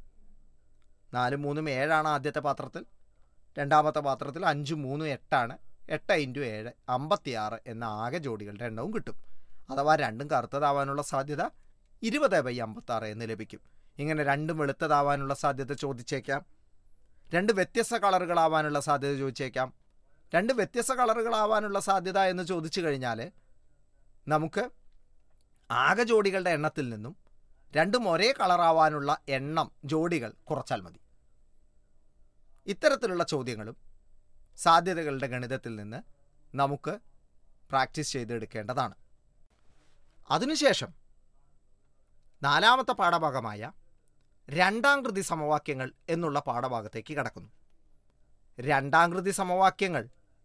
നാലും മൂന്നും ഏഴാണ് ആദ്യത്തെ പാത്രത്തിൽ രണ്ടാമത്തെ പാത്രത്തിൽ അഞ്ചും മൂന്നും എട്ടാണ് എട്ട് ഇൻറ്റു ഏഴ് അമ്പത്തിയാറ് എന്ന ആകെ ജോഡികളുടെ എണ്ണവും കിട്ടും അഥവാ രണ്ടും കറുത്തതാവാനുള്ള സാധ്യത ഇരുപത് ബൈ അമ്പത്താറ് എന്ന് ലഭിക്കും ഇങ്ങനെ രണ്ടും വെളുത്തതാവാനുള്ള സാധ്യത ചോദിച്ചേക്കാം രണ്ട് വ്യത്യസ്ത കളറുകളാവാനുള്ള സാധ്യത ചോദിച്ചേക്കാം രണ്ട് വ്യത്യസ്ത കളറുകളാവാനുള്ള സാധ്യത എന്ന് ചോദിച്ചു കഴിഞ്ഞാൽ നമുക്ക് ആകെ ജോഡികളുടെ എണ്ണത്തിൽ നിന്നും രണ്ടും ഒരേ കളറാവാനുള്ള എണ്ണം ജോഡികൾ കുറച്ചാൽ മതി ഇത്തരത്തിലുള്ള ചോദ്യങ്ങളും സാധ്യതകളുടെ ഗണിതത്തിൽ നിന്ന് നമുക്ക് പ്രാക്ടീസ് ചെയ്തെടുക്കേണ്ടതാണ് അതിനുശേഷം നാലാമത്തെ പാഠഭാഗമായ രണ്ടാം കൃതി സമവാക്യങ്ങൾ എന്നുള്ള പാഠഭാഗത്തേക്ക് കടക്കുന്നു രണ്ടാം കൃതി സമവാക്യങ്ങൾ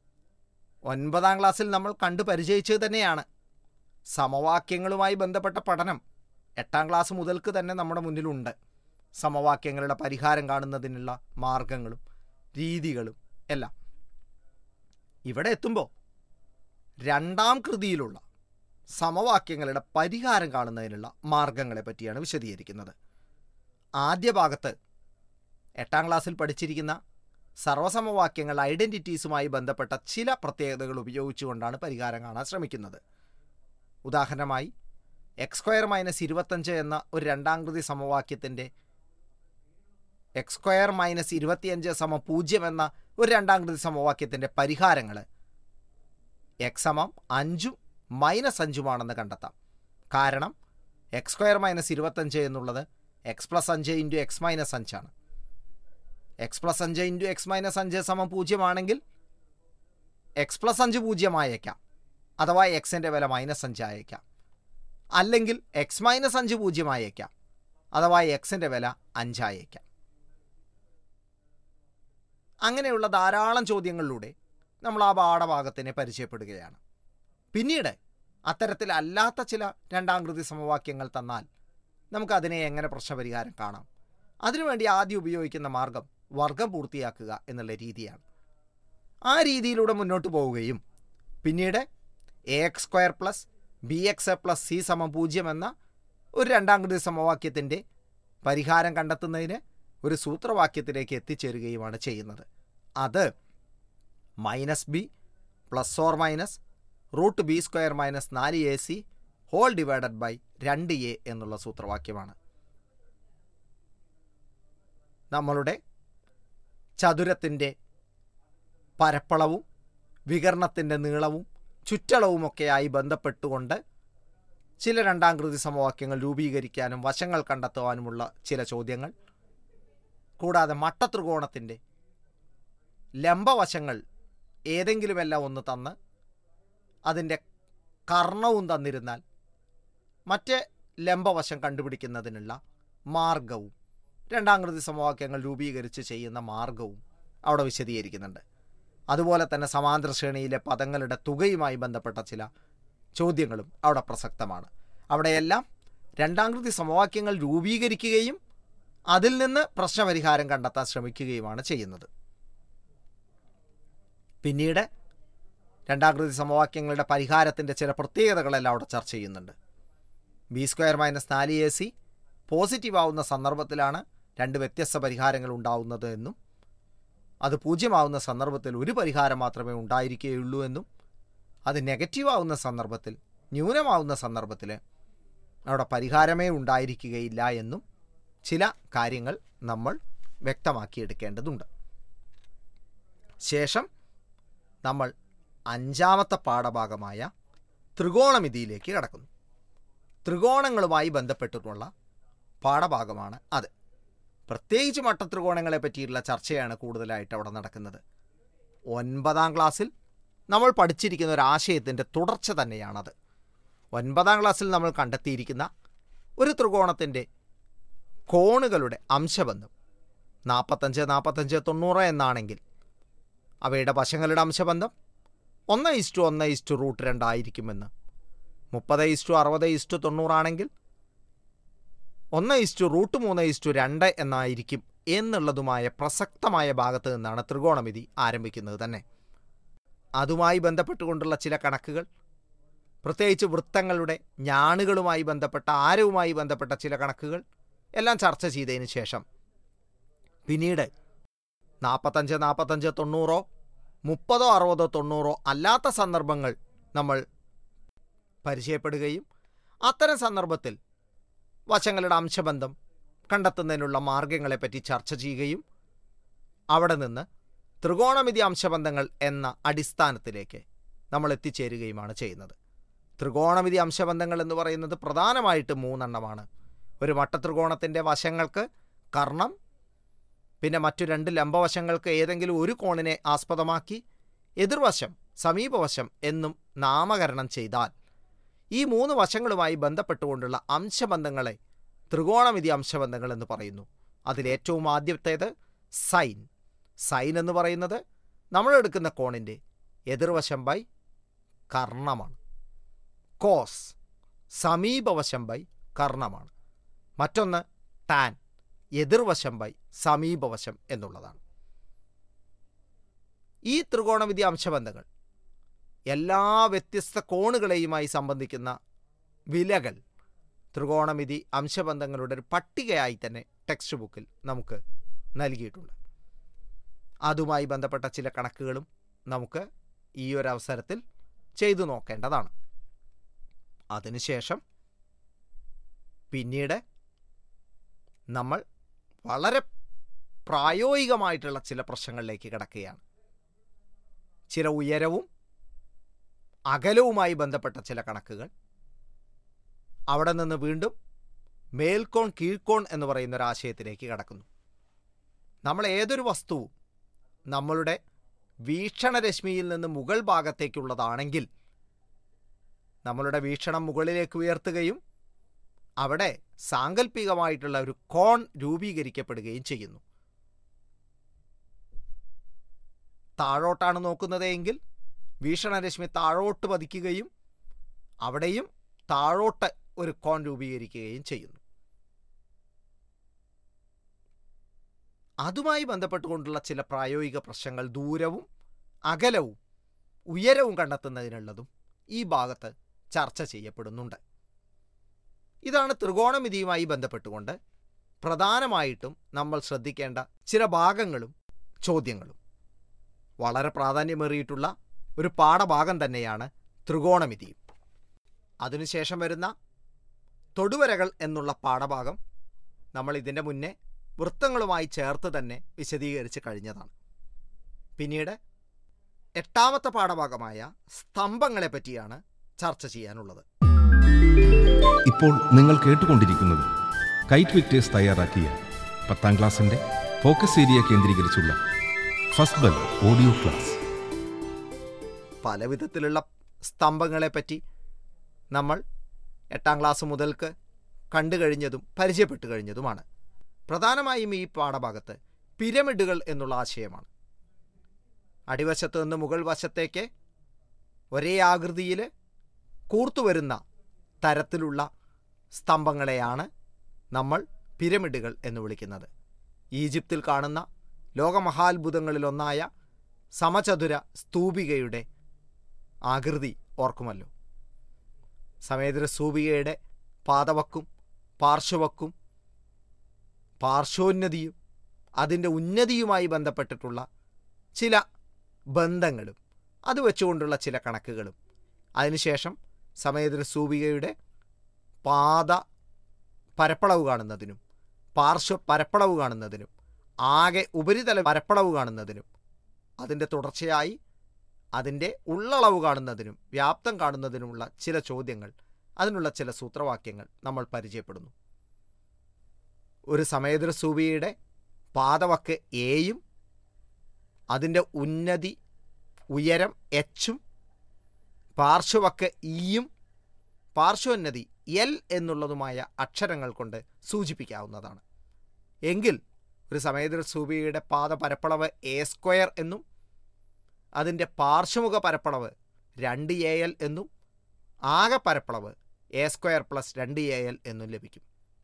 ഒൻപതാം ക്ലാസ്സിൽ നമ്മൾ കണ്ടു പരിചയിച്ചത് തന്നെയാണ് സമവാക്യങ്ങളുമായി ബന്ധപ്പെട്ട പഠനം എട്ടാം ക്ലാസ് മുതൽക്ക് തന്നെ നമ്മുടെ മുന്നിലുണ്ട് സമവാക്യങ്ങളുടെ പരിഹാരം കാണുന്നതിനുള്ള മാർഗങ്ങളും രീതികളും എല്ലാം ഇവിടെ എത്തുമ്പോൾ രണ്ടാം കൃതിയിലുള്ള സമവാക്യങ്ങളുടെ പരിഹാരം കാണുന്നതിനുള്ള മാർഗങ്ങളെ പറ്റിയാണ് വിശദീകരിക്കുന്നത് ആദ്യ ഭാഗത്ത് എട്ടാം ക്ലാസ്സിൽ പഠിച്ചിരിക്കുന്ന സർവസമവാക്യങ്ങൾ ഐഡൻറ്റിറ്റീസുമായി ബന്ധപ്പെട്ട ചില പ്രത്യേകതകൾ ഉപയോഗിച്ചുകൊണ്ടാണ് പരിഹാരം കാണാൻ ശ്രമിക്കുന്നത് ഉദാഹരണമായി എക്സ് സ്ക്വയർ മൈനസ് ഇരുപത്തഞ്ച് എന്ന ഒരു രണ്ടാം കൃതി സമവാക്യത്തിൻ്റെ എക്സ് സ്ക്വയർ മൈനസ് ഇരുപത്തിയഞ്ച് സമം പൂജ്യം എന്ന ഒരു രണ്ടാം കൃതി സമവാക്യത്തിൻ്റെ പരിഹാരങ്ങൾ എക്സ് സമം അഞ്ചും മൈനസ് അഞ്ചുമാണെന്ന് കണ്ടെത്താം കാരണം എക്സ് സ്ക്വയർ മൈനസ് ഇരുപത്തഞ്ച് എന്നുള്ളത് എക്സ് പ്ലസ് അഞ്ച് ഇൻറ്റു എക്സ് മൈനസ് അഞ്ചാണ് എക്സ് പ്ലസ് അഞ്ച് ഇൻറ്റു എക്സ് മൈനസ് അഞ്ച് സമം പൂജ്യമാണെങ്കിൽ എക്സ് പ്ലസ് അഞ്ച് പൂജ്യമായേക്കാം അഥവാ എക്സിൻ്റെ വില മൈനസ് അഞ്ച് ആയേക്കാം അല്ലെങ്കിൽ എക്സ് മൈനസ് അഞ്ച് പൂജ്യമായേക്കാം അഥവാ എക്സിൻ്റെ വില അഞ്ചായേക്കാം അങ്ങനെയുള്ള ധാരാളം ചോദ്യങ്ങളിലൂടെ നമ്മൾ ആ പാഠഭാഗത്തിനെ പരിചയപ്പെടുകയാണ് പിന്നീട് അത്തരത്തിലല്ലാത്ത ചില രണ്ടാം കൃതി സമവാക്യങ്ങൾ തന്നാൽ നമുക്കതിനെ എങ്ങനെ പ്രശ്നപരിഹാരം കാണാം അതിനുവേണ്ടി ആദ്യം ഉപയോഗിക്കുന്ന മാർഗം വർഗം പൂർത്തിയാക്കുക എന്നുള്ള രീതിയാണ് ആ രീതിയിലൂടെ മുന്നോട്ട് പോവുകയും പിന്നീട് A X square plus B X A plus C സമം പൂജ്യം എന്ന ഒരു രണ്ടാം കൃതി സമവാക്യത്തിൻ്റെ പരിഹാരം കണ്ടെത്തുന്നതിന് ഒരു സൂത്രവാക്യത്തിലേക്ക് എത്തിച്ചേരുകയുമാണ് ചെയ്യുന്നത് അത് minus B plus or minus root B square minus നാല് A C whole divided by രണ്ട് എ എന്നുള്ള സൂത്രവാക്യമാണ് നമ്മളുടെ ചതുരത്തിൻ്റെ പരപ്പളവും വികരണത്തിൻ്റെ നീളവും ചുറ്റളവുമൊക്കെയായി ബന്ധപ്പെട്ടുകൊണ്ട് ചില രണ്ടാം കൃതി സമവാക്യങ്ങൾ രൂപീകരിക്കാനും വശങ്ങൾ കണ്ടെത്തുവാനുമുള്ള ചില ചോദ്യങ്ങൾ കൂടാതെ മട്ടത്രികോണത്തിൻ്റെ ലംബവശങ്ങൾ ഏതെങ്കിലുമെല്ലാം ഒന്ന് തന്ന് അതിൻ്റെ കർണവും തന്നിരുന്നാൽ മറ്റേ ലംബവശം കണ്ടുപിടിക്കുന്നതിനുള്ള മാർഗവും രണ്ടാം കൃതി സമവാക്യങ്ങൾ രൂപീകരിച്ച് ചെയ്യുന്ന മാർഗവും അവിടെ വിശദീകരിക്കുന്നുണ്ട് അതുപോലെ തന്നെ സമാന്തര ശ്രേണിയിലെ പദങ്ങളുടെ തുകയുമായി ബന്ധപ്പെട്ട ചില ചോദ്യങ്ങളും അവിടെ പ്രസക്തമാണ് അവിടെയെല്ലാം രണ്ടാം കൃതി സമവാക്യങ്ങൾ രൂപീകരിക്കുകയും അതിൽ നിന്ന് പ്രശ്നപരിഹാരം കണ്ടെത്താൻ ശ്രമിക്കുകയുമാണ് ചെയ്യുന്നത് പിന്നീട് രണ്ടാകൃതി സമവാക്യങ്ങളുടെ പരിഹാരത്തിൻ്റെ ചില പ്രത്യേകതകളെല്ലാം അവിടെ ചർച്ച ചെയ്യുന്നുണ്ട് ബി സ്ക്വയർ മൈനസ് നാല് എ സി പോസിറ്റീവ് ആവുന്ന സന്ദർഭത്തിലാണ് രണ്ട് വ്യത്യസ്ത പരിഹാരങ്ങൾ ഉണ്ടാവുന്നത് എന്നും അത് പൂജ്യമാവുന്ന സന്ദർഭത്തിൽ ഒരു പരിഹാരം മാത്രമേ ഉണ്ടായിരിക്കുകയുള്ളൂ എന്നും അത് നെഗറ്റീവ് ആവുന്ന സന്ദർഭത്തിൽ ന്യൂനമാവുന്ന സന്ദർഭത്തിൽ അവിടെ പരിഹാരമേ ഉണ്ടായിരിക്കുകയില്ല എന്നും ചില കാര്യങ്ങൾ നമ്മൾ വ്യക്തമാക്കിയെടുക്കേണ്ടതുണ്ട് ശേഷം നമ്മൾ അഞ്ചാമത്തെ പാഠഭാഗമായ ത്രികോണമിതിയിലേക്ക് കടക്കുന്നു ത്രികോണങ്ങളുമായി ബന്ധപ്പെട്ടിട്ടുള്ള പാഠഭാഗമാണ് അത് പ്രത്യേകിച്ച് മട്ടത്രികോണങ്ങളെ പറ്റിയിട്ടുള്ള ചർച്ചയാണ് കൂടുതലായിട്ട് അവിടെ നടക്കുന്നത് ഒൻപതാം ക്ലാസ്സിൽ നമ്മൾ പഠിച്ചിരിക്കുന്ന ഒരു ആശയത്തിൻ്റെ തുടർച്ച തന്നെയാണത് ഒൻപതാം ക്ലാസ്സിൽ നമ്മൾ കണ്ടെത്തിയിരിക്കുന്ന ഒരു ത്രികോണത്തിൻ്റെ കോണുകളുടെ അംശബന്ധം നാൽപ്പത്തഞ്ച് നാൽപ്പത്തഞ്ച് തൊണ്ണൂറ് എന്നാണെങ്കിൽ അവയുടെ വശങ്ങളുടെ അംശബന്ധം ഒന്ന് ഇസ്റ്റു ഒന്ന് ഇസ്റ്റു റൂട്ട് രണ്ടായിരിക്കുമെന്ന് മുപ്പത് ഇസ്റ്റു അറുപത് ഇസ്റ്റു തൊണ്ണൂറാണെങ്കിൽ ഒന്ന് ഇസ്റ്റു റൂട്ട് മൂന്ന് ഇസ്റ്റു രണ്ട് എന്നായിരിക്കും എന്നുള്ളതുമായ പ്രസക്തമായ ഭാഗത്ത് നിന്നാണ് ത്രികോണമിതി ആരംഭിക്കുന്നത് തന്നെ അതുമായി ബന്ധപ്പെട്ടുകൊണ്ടുള്ള ചില കണക്കുകൾ പ്രത്യേകിച്ച് വൃത്തങ്ങളുടെ ഞാണുകളുമായി ബന്ധപ്പെട്ട ആരവുമായി ബന്ധപ്പെട്ട ചില കണക്കുകൾ എല്ലാം ചർച്ച ചെയ്തതിന് ശേഷം പിന്നീട് നാൽപ്പത്തഞ്ച് നാൽപ്പത്തഞ്ച് തൊണ്ണൂറോ മുപ്പതോ അറുപതോ തൊണ്ണൂറോ അല്ലാത്ത സന്ദർഭങ്ങൾ നമ്മൾ പരിചയപ്പെടുകയും അത്തരം സന്ദർഭത്തിൽ വശങ്ങളുടെ അംശബന്ധം കണ്ടെത്തുന്നതിനുള്ള മാർഗങ്ങളെപ്പറ്റി ചർച്ച ചെയ്യുകയും അവിടെ നിന്ന് ത്രികോണമിതി അംശബന്ധങ്ങൾ എന്ന അടിസ്ഥാനത്തിലേക്ക് നമ്മൾ എത്തിച്ചേരുകയുമാണ് ചെയ്യുന്നത് ത്രികോണമിതി അംശബന്ധങ്ങൾ എന്ന് പറയുന്നത് പ്രധാനമായിട്ട് മൂന്നെണ്ണമാണ് ഒരു മട്ടത്രികോണത്തിൻ്റെ വശങ്ങൾക്ക് കർണം പിന്നെ മറ്റു രണ്ട് ലംബവശങ്ങൾക്ക് ഏതെങ്കിലും ഒരു കോണിനെ ആസ്പദമാക്കി എതിർവശം സമീപവശം എന്നും നാമകരണം ചെയ്താൽ ഈ മൂന്ന് വശങ്ങളുമായി ബന്ധപ്പെട്ടുകൊണ്ടുള്ള അംശബന്ധങ്ങളെ ത്രികോണമിതി അംശബന്ധങ്ങൾ എന്ന് പറയുന്നു അതിലേറ്റവും ആദ്യത്തേത് സൈൻ സൈൻ എന്ന് പറയുന്നത് നമ്മൾ എടുക്കുന്ന കോണിൻ്റെ എതിർവശം ബൈ കർണമാണ് കോസ് സമീപവശം ബൈ കർണമാണ് മറ്റൊന്ന് ടാൻ എതിർവശം ബൈ സമീപവശം എന്നുള്ളതാണ് ഈ ത്രികോണമിതി അംശബന്ധങ്ങൾ എല്ലാ വ്യത്യസ്ത കോണുകളെയുമായി സംബന്ധിക്കുന്ന വിലകൾ ത്രികോണമിതി അംശബന്ധങ്ങളുടെ ഒരു പട്ടികയായി തന്നെ ടെക്സ്റ്റ് ബുക്കിൽ നമുക്ക് നൽകിയിട്ടുണ്ട് അതുമായി ബന്ധപ്പെട്ട ചില കണക്കുകളും നമുക്ക് ഈ ഒരു അവസരത്തിൽ ചെയ്തു നോക്കേണ്ടതാണ് അതിനുശേഷം പിന്നീട് നമ്മൾ വളരെ പ്രായോഗികമായിട്ടുള്ള ചില പ്രശ്നങ്ങളിലേക്ക് കിടക്കുകയാണ് ചില ഉയരവും അകലവുമായി ബന്ധപ്പെട്ട ചില കണക്കുകൾ അവിടെ നിന്ന് വീണ്ടും മേൽക്കോൺ കീഴ്ക്കോൺ എന്ന് പറയുന്ന ഒരു ആശയത്തിലേക്ക് കടക്കുന്നു നമ്മൾ ഏതൊരു വസ്തുവും നമ്മളുടെ വീക്ഷണരശ്മിയിൽ നിന്ന് മുകൾ ഭാഗത്തേക്കുള്ളതാണെങ്കിൽ നമ്മളുടെ വീക്ഷണം മുകളിലേക്ക് ഉയർത്തുകയും അവിടെ സാങ്കല്പികമായിട്ടുള്ള ഒരു കോൺ രൂപീകരിക്കപ്പെടുകയും ചെയ്യുന്നു താഴോട്ടാണ് നോക്കുന്നതെങ്കിൽ വീക്ഷണരശ്മി താഴോട്ട് പതിക്കുകയും അവിടെയും താഴോട്ട് ഒരു കോൺ രൂപീകരിക്കുകയും ചെയ്യുന്നു അതുമായി ബന്ധപ്പെട്ടുകൊണ്ടുള്ള ചില പ്രായോഗിക പ്രശ്നങ്ങൾ ദൂരവും അകലവും ഉയരവും കണ്ടെത്തുന്നതിനുള്ളതും ഈ ഭാഗത്ത് ചർച്ച ചെയ്യപ്പെടുന്നുണ്ട് ഇതാണ് ത്രികോണമിതിയുമായി ബന്ധപ്പെട്ടുകൊണ്ട് പ്രധാനമായിട്ടും നമ്മൾ ശ്രദ്ധിക്കേണ്ട ചില ഭാഗങ്ങളും ചോദ്യങ്ങളും വളരെ പ്രാധാന്യമേറിയിട്ടുള്ള ഒരു പാഠഭാഗം തന്നെയാണ് ത്രികോണമിതിയും അതിനുശേഷം വരുന്ന തൊടുവരകൾ എന്നുള്ള പാഠഭാഗം നമ്മൾ ഇതിൻ്റെ മുന്നേ വൃത്തങ്ങളുമായി ചേർത്ത് തന്നെ വിശദീകരിച്ച് കഴിഞ്ഞതാണ് പിന്നീട് എട്ടാമത്തെ പാഠഭാഗമായ സ്തംഭങ്ങളെ പറ്റിയാണ് ചർച്ച ചെയ്യാനുള്ളത് ഇപ്പോൾ നിങ്ങൾ കേട്ടുകൊണ്ടിരിക്കുന്നത് കൈറ്റ് വിക്ടേഴ്സ് തയ്യാറാക്കിയ പത്താം ക്ലാസ്സിന്റെ ഫോക്കസ് ഏരിയ കേന്ദ്രീകരിച്ചുള്ള ഫസ്റ്റ് ബെൽ ഓഡിയോ ക്ലാസ് പല വിധത്തിലുള്ള സ്തംഭങ്ങളെപ്പറ്റി നമ്മൾ എട്ടാം ക്ലാസ് മുതൽക്ക് കണ്ടു കഴിഞ്ഞതും പരിചയപ്പെട്ടു കഴിഞ്ഞതുമാണ് പ്രധാനമായും ഈ പാഠഭാഗത്ത് പിരമിഡുകൾ എന്നുള്ള ആശയമാണ് അടിവശത്ത് നിന്ന് മുകൾ വശത്തേക്ക് ഒരേ ആകൃതിയിൽ കൂർത്തുവരുന്ന തരത്തിലുള്ള സ്തംഭങ്ങളെയാണ് നമ്മൾ പിരമിഡുകൾ എന്ന് വിളിക്കുന്നത് ഈജിപ്തിൽ കാണുന്ന ലോകമഹാത്ഭുതങ്ങളിലൊന്നായ സമചതുര സ്തൂപികയുടെ ആകൃതി ഓർക്കുമല്ലോ സമേദ്ര സൂപികയുടെ പാദവക്കും പാർശ്വവക്കും പാർശ്വോന്നതിയും അതിൻ്റെ ഉന്നതിയുമായി ബന്ധപ്പെട്ടിട്ടുള്ള ചില ബന്ധങ്ങളും അത് വെച്ചുകൊണ്ടുള്ള ചില കണക്കുകളും അതിനുശേഷം സമേദ്ര സൂപികയുടെ പാത പരപ്പളവ് കാണുന്നതിനും പാർശ്വ പരപ്പളവ് കാണുന്നതിനും ആകെ ഉപരിതല പരപ്പളവ് കാണുന്നതിനും അതിൻ്റെ തുടർച്ചയായി അതിൻ്റെ ഉള്ളളവ് കാണുന്നതിനും വ്യാപ്തം കാണുന്നതിനുമുള്ള ചില ചോദ്യങ്ങൾ അതിനുള്ള ചില സൂത്രവാക്യങ്ങൾ നമ്മൾ പരിചയപ്പെടുന്നു ഒരു സമേദ്ര സൂബിയുടെ പാദവക്ക് എയും അതിൻ്റെ ഉന്നതി ഉയരം എച്ചും പാർശ്വവക്ക് ഇയും പാർശ്വോന്നതി എൽ എന്നുള്ളതുമായ അക്ഷരങ്ങൾ കൊണ്ട് സൂചിപ്പിക്കാവുന്നതാണ് എങ്കിൽ ഒരു സമേദ്ര സൂബിയുടെ പാദ പരപ്പളവ് എ സ്ക്വയർ എന്നും അതിൻ്റെ പാർശ്വമുഖ പരപ്പളവ് രണ്ട് എ എൽ എന്നും ആകെ പരപ്പളവ് എ സ്ക്വയർ പ്ലസ് രണ്ട് എ എൽ എന്നും ലഭിക്കും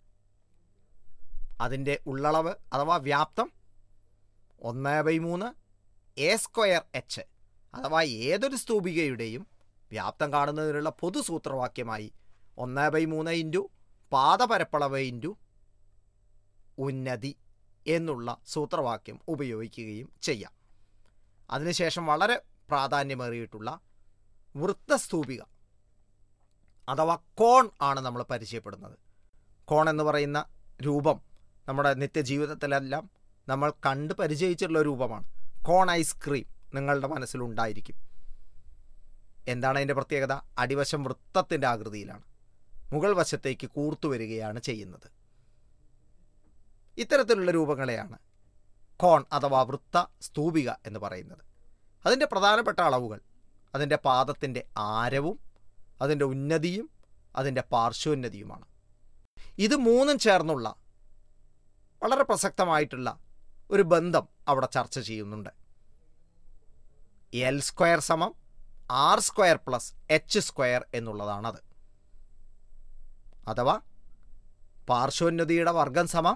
അതിൻ്റെ ഉള്ളളവ് അഥവാ വ്യാപ്തം ഒന്ന് ബൈ മൂന്ന് എ സ്ക്വയർ എച്ച് അഥവാ ഏതൊരു സ്തൂപികയുടെയും വ്യാപ്തം കാണുന്നതിനുള്ള പൊതു സൂത്രവാക്യമായി ഒന്ന് ബൈ മൂന്ന് ഇൻറ്റു പാദപരപ്പളവ് ഇൻറ്റു ഉന്നതി എന്നുള്ള സൂത്രവാക്യം ഉപയോഗിക്കുകയും ചെയ്യാം അതിനുശേഷം വളരെ പ്രാധാന്യമേറിയിട്ടുള്ള വൃത്തസ്തൂപിക അഥവാ കോൺ ആണ് നമ്മൾ പരിചയപ്പെടുന്നത് കോൺ എന്ന് പറയുന്ന രൂപം നമ്മുടെ നിത്യജീവിതത്തിലെല്ലാം നമ്മൾ കണ്ട് പരിചയിച്ചിട്ടുള്ള രൂപമാണ് കോൺ ഐസ്ക്രീം നിങ്ങളുടെ മനസ്സിലുണ്ടായിരിക്കും എന്താണ് അതിൻ്റെ പ്രത്യേകത അടിവശം വൃത്തത്തിൻ്റെ ആകൃതിയിലാണ് മുകൾ വശത്തേക്ക് കൂർത്തു വരികയാണ് ചെയ്യുന്നത് ഇത്തരത്തിലുള്ള രൂപങ്ങളെയാണ് കോൺ അഥവാ വൃത്ത സ്തൂപിക എന്ന് പറയുന്നത് അതിൻ്റെ പ്രധാനപ്പെട്ട അളവുകൾ അതിൻ്റെ പാദത്തിൻ്റെ ആരവും അതിൻ്റെ ഉന്നതിയും അതിൻ്റെ പാർശ്വോന്നതിയുമാണ് ഇത് മൂന്നും ചേർന്നുള്ള വളരെ പ്രസക്തമായിട്ടുള്ള ഒരു ബന്ധം അവിടെ ചർച്ച ചെയ്യുന്നുണ്ട് എൽ സ്ക്വയർ സമം R square plus H square എന്നുള്ളതാണത് അഥവാ പാർശ്വോന്നതിയുടെ വർഗം സമം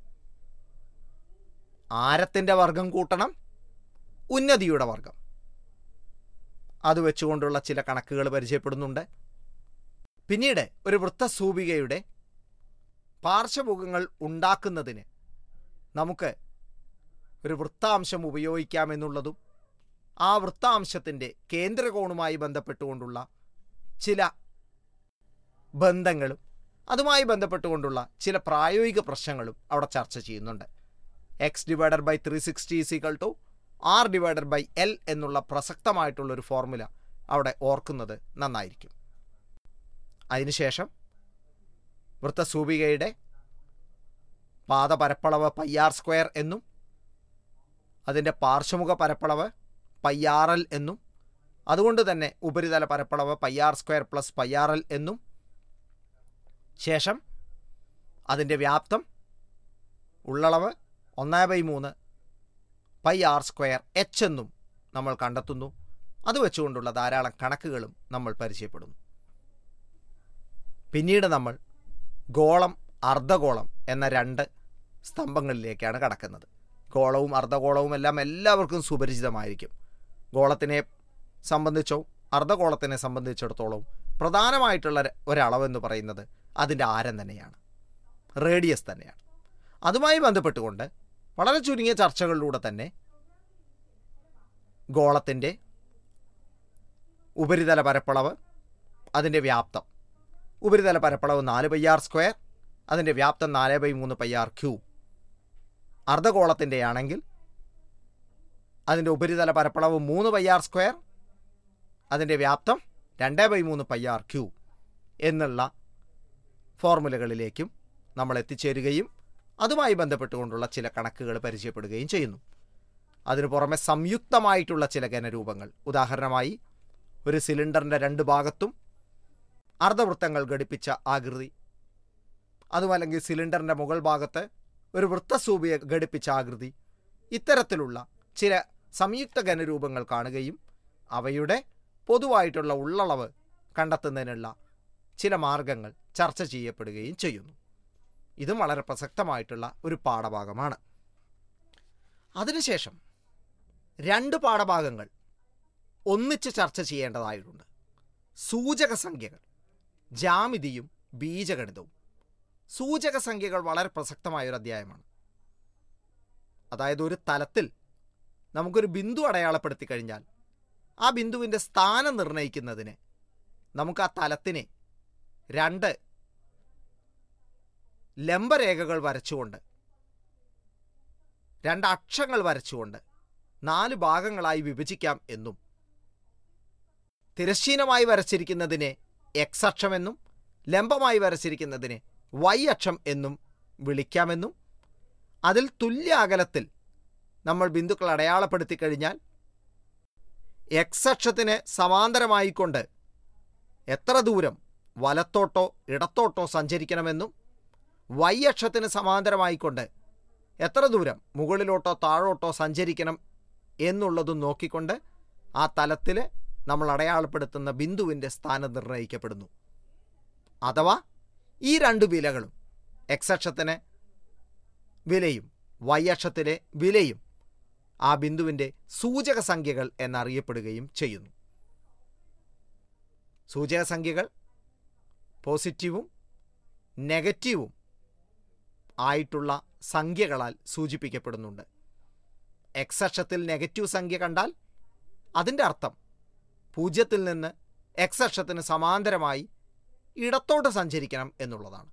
ആരത്തിൻ്റെ വർഗം കൂട്ടണം ഉന്നതിയുടെ വർഗം അത് വെച്ചുകൊണ്ടുള്ള ചില കണക്കുകൾ പരിചയപ്പെടുന്നുണ്ട് പിന്നീട് ഒരു വൃത്തസൂപികയുടെ പാർശ്വമുഖങ്ങൾ ഉണ്ടാക്കുന്നതിന് നമുക്ക് ഒരു വൃത്താംശം ഉപയോഗിക്കാമെന്നുള്ളതും ആ വൃത്താംശത്തിൻ്റെ കേന്ദ്രകോണുമായി ബന്ധപ്പെട്ടുകൊണ്ടുള്ള ചില ബന്ധങ്ങളും അതുമായി ബന്ധപ്പെട്ടുകൊണ്ടുള്ള ചില പ്രായോഗിക പ്രശ്നങ്ങളും അവിടെ ചർച്ച ചെയ്യുന്നുണ്ട് X divided by three sixty is equal to R divided by L എന്നുള്ള പ്രസക്തമായിട്ടുള്ളൊരു ഫോർമുല അവിടെ ഓർക്കുന്നത് നന്നായിരിക്കും അതിനുശേഷം വൃത്തസൂപികയുടെ പാദ പരപ്പളവ് പയ്യാർ സ്ക്വയർ എന്നും അതിൻ്റെ പാർശ്വമുഖ പരപ്പളവ് പയ്യാറൽ എന്നും അതുകൊണ്ട് തന്നെ ഉപരിതല പരപ്പളവ് പയ്യാർ സ്ക്വയർ പ്ലസ് പയ്യാറൽ എന്നും ശേഷം അതിൻ്റെ വ്യാപ്തം ഉള്ളളവ് ഒന്ന് ബൈ മൂന്ന് പൈ ആർ സ്ക്വയർ എച്ച് എന്നും നമ്മൾ കണ്ടെത്തുന്നു അത് വെച്ചുകൊണ്ടുള്ള ധാരാളം കണക്കുകളും നമ്മൾ പരിചയപ്പെടുന്നു പിന്നീട് നമ്മൾ ഗോളം അർദ്ധഗോളം എന്ന രണ്ട് സ്തംഭങ്ങളിലേക്കാണ് കടക്കുന്നത് ഗോളവും അർദ്ധഗോളവും എല്ലാം എല്ലാവർക്കും സുപരിചിതമായിരിക്കും ഗോളത്തിനെ സംബന്ധിച്ചോ അർദ്ധഗോളത്തിനെ സംബന്ധിച്ചിടത്തോളം പ്രധാനമായിട്ടുള്ള ഒരളവെന്ന് പറയുന്നത് അതിൻ്റെ ആരം തന്നെയാണ് റേഡിയസ് തന്നെയാണ് അതുമായി ബന്ധപ്പെട്ടുകൊണ്ട് വളരെ ചുരുങ്ങിയ ചർച്ചകളിലൂടെ തന്നെ ഗോളത്തിൻ്റെ ഉപരിതല പരപ്പളവ് അതിൻ്റെ വ്യാപ്തം ഉപരിതല പരപ്പളവ് നാല് പൈ ആർ സ്ക്വയർ അതിൻ്റെ വ്യാപ്തം നാല് ബൈ മൂന്ന് പൈ ആർ ക്യൂബ് അർദ്ധഗോളത്തിൻ്റെ ആണെങ്കിൽ അതിൻ്റെ ഉപരിതല പരപ്പളവ് മൂന്ന് പൈ ആർ സ്ക്വയർ അതിൻ്റെ വ്യാപ്തം രണ്ട് ബൈ മൂന്ന് പൈ ആർ ക്യൂബ് എന്നുള്ള ഫോർമുലകളിലേക്കും നമ്മൾ എത്തിച്ചേരുകയും അതുമായി ബന്ധപ്പെട്ടുകൊണ്ടുള്ള ചില കണക്കുകൾ പരിചയപ്പെടുകയും ചെയ്യുന്നു അതിനു പുറമെ സംയുക്തമായിട്ടുള്ള ചില ഘനരൂപങ്ങൾ ഉദാഹരണമായി ഒരു സിലിണ്ടറിൻ്റെ രണ്ട് ഭാഗത്തും അർദ്ധവൃത്തങ്ങൾ ഘടിപ്പിച്ച ആകൃതി അതുമല്ലെങ്കിൽ സിലിണ്ടറിൻ്റെ മുകൾ ഭാഗത്ത് ഒരു വൃത്തസൂപിയ ഘടിപ്പിച്ച ആകൃതി ഇത്തരത്തിലുള്ള ചില സംയുക്ത ഘനരൂപങ്ങൾ കാണുകയും അവയുടെ പൊതുവായിട്ടുള്ള ഉള്ളളവ് കണ്ടെത്തുന്നതിനുള്ള ചില മാർഗങ്ങൾ ചർച്ച ചെയ്യപ്പെടുകയും ചെയ്യുന്നു ഇതും വളരെ പ്രസക്തമായിട്ടുള്ള ഒരു പാഠഭാഗമാണ് അതിനുശേഷം രണ്ട് പാഠഭാഗങ്ങൾ ഒന്നിച്ച് ചർച്ച ചെയ്യേണ്ടതായിട്ടുണ്ട് സൂചക സംഖ്യകൾ ജാമിതിയും ബീജഗണിതവും സൂചക സംഖ്യകൾ വളരെ പ്രസക്തമായ ഒരു അധ്യായമാണ് അതായത് ഒരു തലത്തിൽ നമുക്കൊരു ബിന്ദു അടയാളപ്പെടുത്തി കഴിഞ്ഞാൽ ആ ബിന്ദുവിൻ്റെ സ്ഥാനം നിർണ്ണയിക്കുന്നതിന് നമുക്ക് ആ തലത്തിനെ രണ്ട് ലംബരേഖകൾ വരച്ചുകൊണ്ട് രണ്ട് അക്ഷങ്ങൾ വരച്ചുകൊണ്ട് നാല് ഭാഗങ്ങളായി വിഭജിക്കാം എന്നും തിരശ്ചീനമായി വരച്ചിരിക്കുന്നതിനെ എക്സ് അക്ഷമെന്നും ലംബമായി വരച്ചിരിക്കുന്നതിനെ വൈ അക്ഷം എന്നും വിളിക്കാമെന്നും അതിൽ തുല്യ അകലത്തിൽ നമ്മൾ ബിന്ദുക്കൾ അടയാളപ്പെടുത്തി കഴിഞ്ഞാൽ എക്സ് അക്ഷത്തിന് സമാന്തരമായിക്കൊണ്ട് എത്ര ദൂരം വലത്തോട്ടോ ഇടത്തോട്ടോ സഞ്ചരിക്കണമെന്നും വൈ അക്ഷത്തിന് സമാന്തരമായിക്കൊണ്ട് എത്ര ദൂരം മുകളിലോട്ടോ താഴോട്ടോ സഞ്ചരിക്കണം എന്നുള്ളതും നോക്കിക്കൊണ്ട് ആ തലത്തിൽ നമ്മൾ അടയാളപ്പെടുത്തുന്ന ബിന്ദുവിൻ്റെ സ്ഥാനം നിർണ്ണയിക്കപ്പെടുന്നു അഥവാ ഈ രണ്ട് വിലകളും എക്സ് അക്ഷത്തിന് വിലയും വൈ അക്ഷത്തിലെ വിലയും ആ ബിന്ദുവിൻ്റെ സൂചക സംഖ്യകൾ എന്നറിയപ്പെടുകയും ചെയ്യുന്നു സൂചക സംഖ്യകൾ പോസിറ്റീവും നെഗറ്റീവും ആയിട്ടുള്ള സംഖ്യകളാൽ സൂചിപ്പിക്കപ്പെടുന്നുണ്ട് എക്സ് അക്ഷത്തിൽ നെഗറ്റീവ് സംഖ്യ കണ്ടാൽ അതിൻ്റെ അർത്ഥം പൂജ്യത്തിൽ നിന്ന് എക്സ് അക്ഷത്തിന് സമാന്തരമായി ഇടത്തോട്ട് സഞ്ചരിക്കണം എന്നുള്ളതാണ്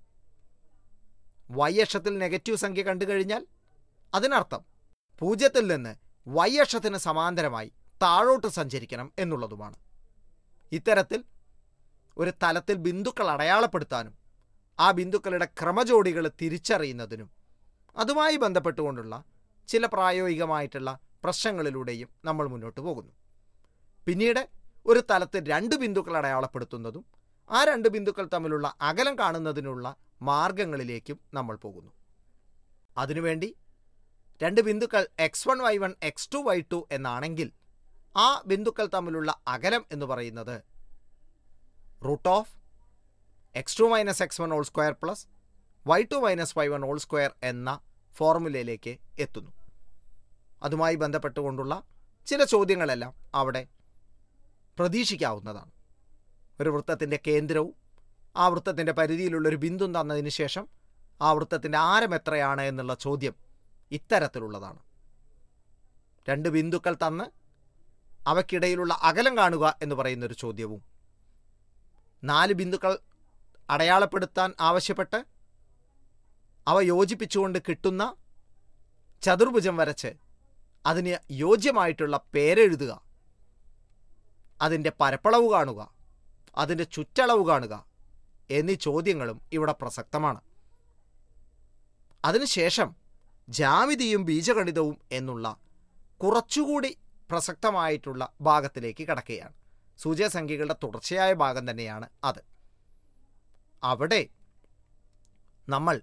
വൈ അക്ഷത്തിൽ നെഗറ്റീവ് സംഖ്യ കണ്ടു കഴിഞ്ഞാൽ അതിനർത്ഥം പൂജ്യത്തിൽ നിന്ന് വൈ അക്ഷത്തിന് സമാന്തരമായി താഴോട്ട് സഞ്ചരിക്കണം എന്നുള്ളതുമാണ് ഇത്തരത്തിൽ ഒരു തലത്തിൽ ബിന്ദുക്കൾ അടയാളപ്പെടുത്താനും ആ ബിന്ദുക്കളുടെ ക്രമജോഡികൾ തിരിച്ചറിയുന്നതിനും അതുമായി ബന്ധപ്പെട്ടുകൊണ്ടുള്ള ചില പ്രായോഗികമായിട്ടുള്ള പ്രശ്നങ്ങളിലൂടെയും നമ്മൾ മുന്നോട്ട് പോകുന്നു പിന്നീട് ഒരു തലത്തിൽ രണ്ട് ബിന്ദുക്കൾ അടയാളപ്പെടുത്തുന്നതും ആ രണ്ട് ബിന്ദുക്കൾ തമ്മിലുള്ള അകലം കാണുന്നതിനുള്ള മാർഗങ്ങളിലേക്കും നമ്മൾ പോകുന്നു അതിനുവേണ്ടി രണ്ട് ബിന്ദുക്കൾ X one Y one X two Y two എന്നാണെങ്കിൽ ആ ബിന്ദുക്കൾ തമ്മിലുള്ള അകലം എന്ന് പറയുന്നത് root of X two minus X one whole square plus Y two minus Y one whole square എന്ന ഫോർമുലയിലേക്ക് എത്തുന്നു അതുമായി ബന്ധപ്പെട്ടുകൊണ്ടുള്ള ചില ചോദ്യങ്ങളെല്ലാം അവിടെ പ്രതീക്ഷിക്കാവുന്നതാണ് ഒരു വൃത്തത്തിൻ്റെ കേന്ദ്രവും ആ വൃത്തത്തിൻ്റെ പരിധിയിലുള്ളൊരു ബിന്ദു തന്നതിന് ശേഷം ആ വൃത്തത്തിൻ്റെ ആരം എത്രയാണ് എന്നുള്ള ചോദ്യം ഇത്തരത്തിലുള്ളതാണ് രണ്ട് ബിന്ദുക്കൾ തന്ന് അവയ്ക്കിടയിലുള്ള അകലം കാണുക എന്ന് പറയുന്നൊരു ചോദ്യവും നാല് ബിന്ദുക്കൾ അടയാളപ്പെടുത്താൻ ആവശ്യപ്പെട്ട് അവ യോജിപ്പിച്ചുകൊണ്ട് കിട്ടുന്ന ചതുർഭുജം വരച്ച് അതിന് യോജ്യമായിട്ടുള്ള പേരെഴുതുക അതിൻ്റെ പരപ്പളവ് കാണുക അതിൻ്റെ ചുറ്റളവ് കാണുക എന്നീ ചോദ്യങ്ങളും ഇവിടെ പ്രസക്തമാണ് അതിനുശേഷം ജാമിതിയും ബീജഗണിതവും എന്നുള്ള കുറച്ചുകൂടി പ്രസക്തമായിട്ടുള്ള ഭാഗത്തിലേക്ക് കടക്കുകയാണ് സൂചകസംഖ്യകളുടെ തുടർച്ചയായ ഭാഗം തന്നെയാണ് അത് അവിടെ നമ്മൾ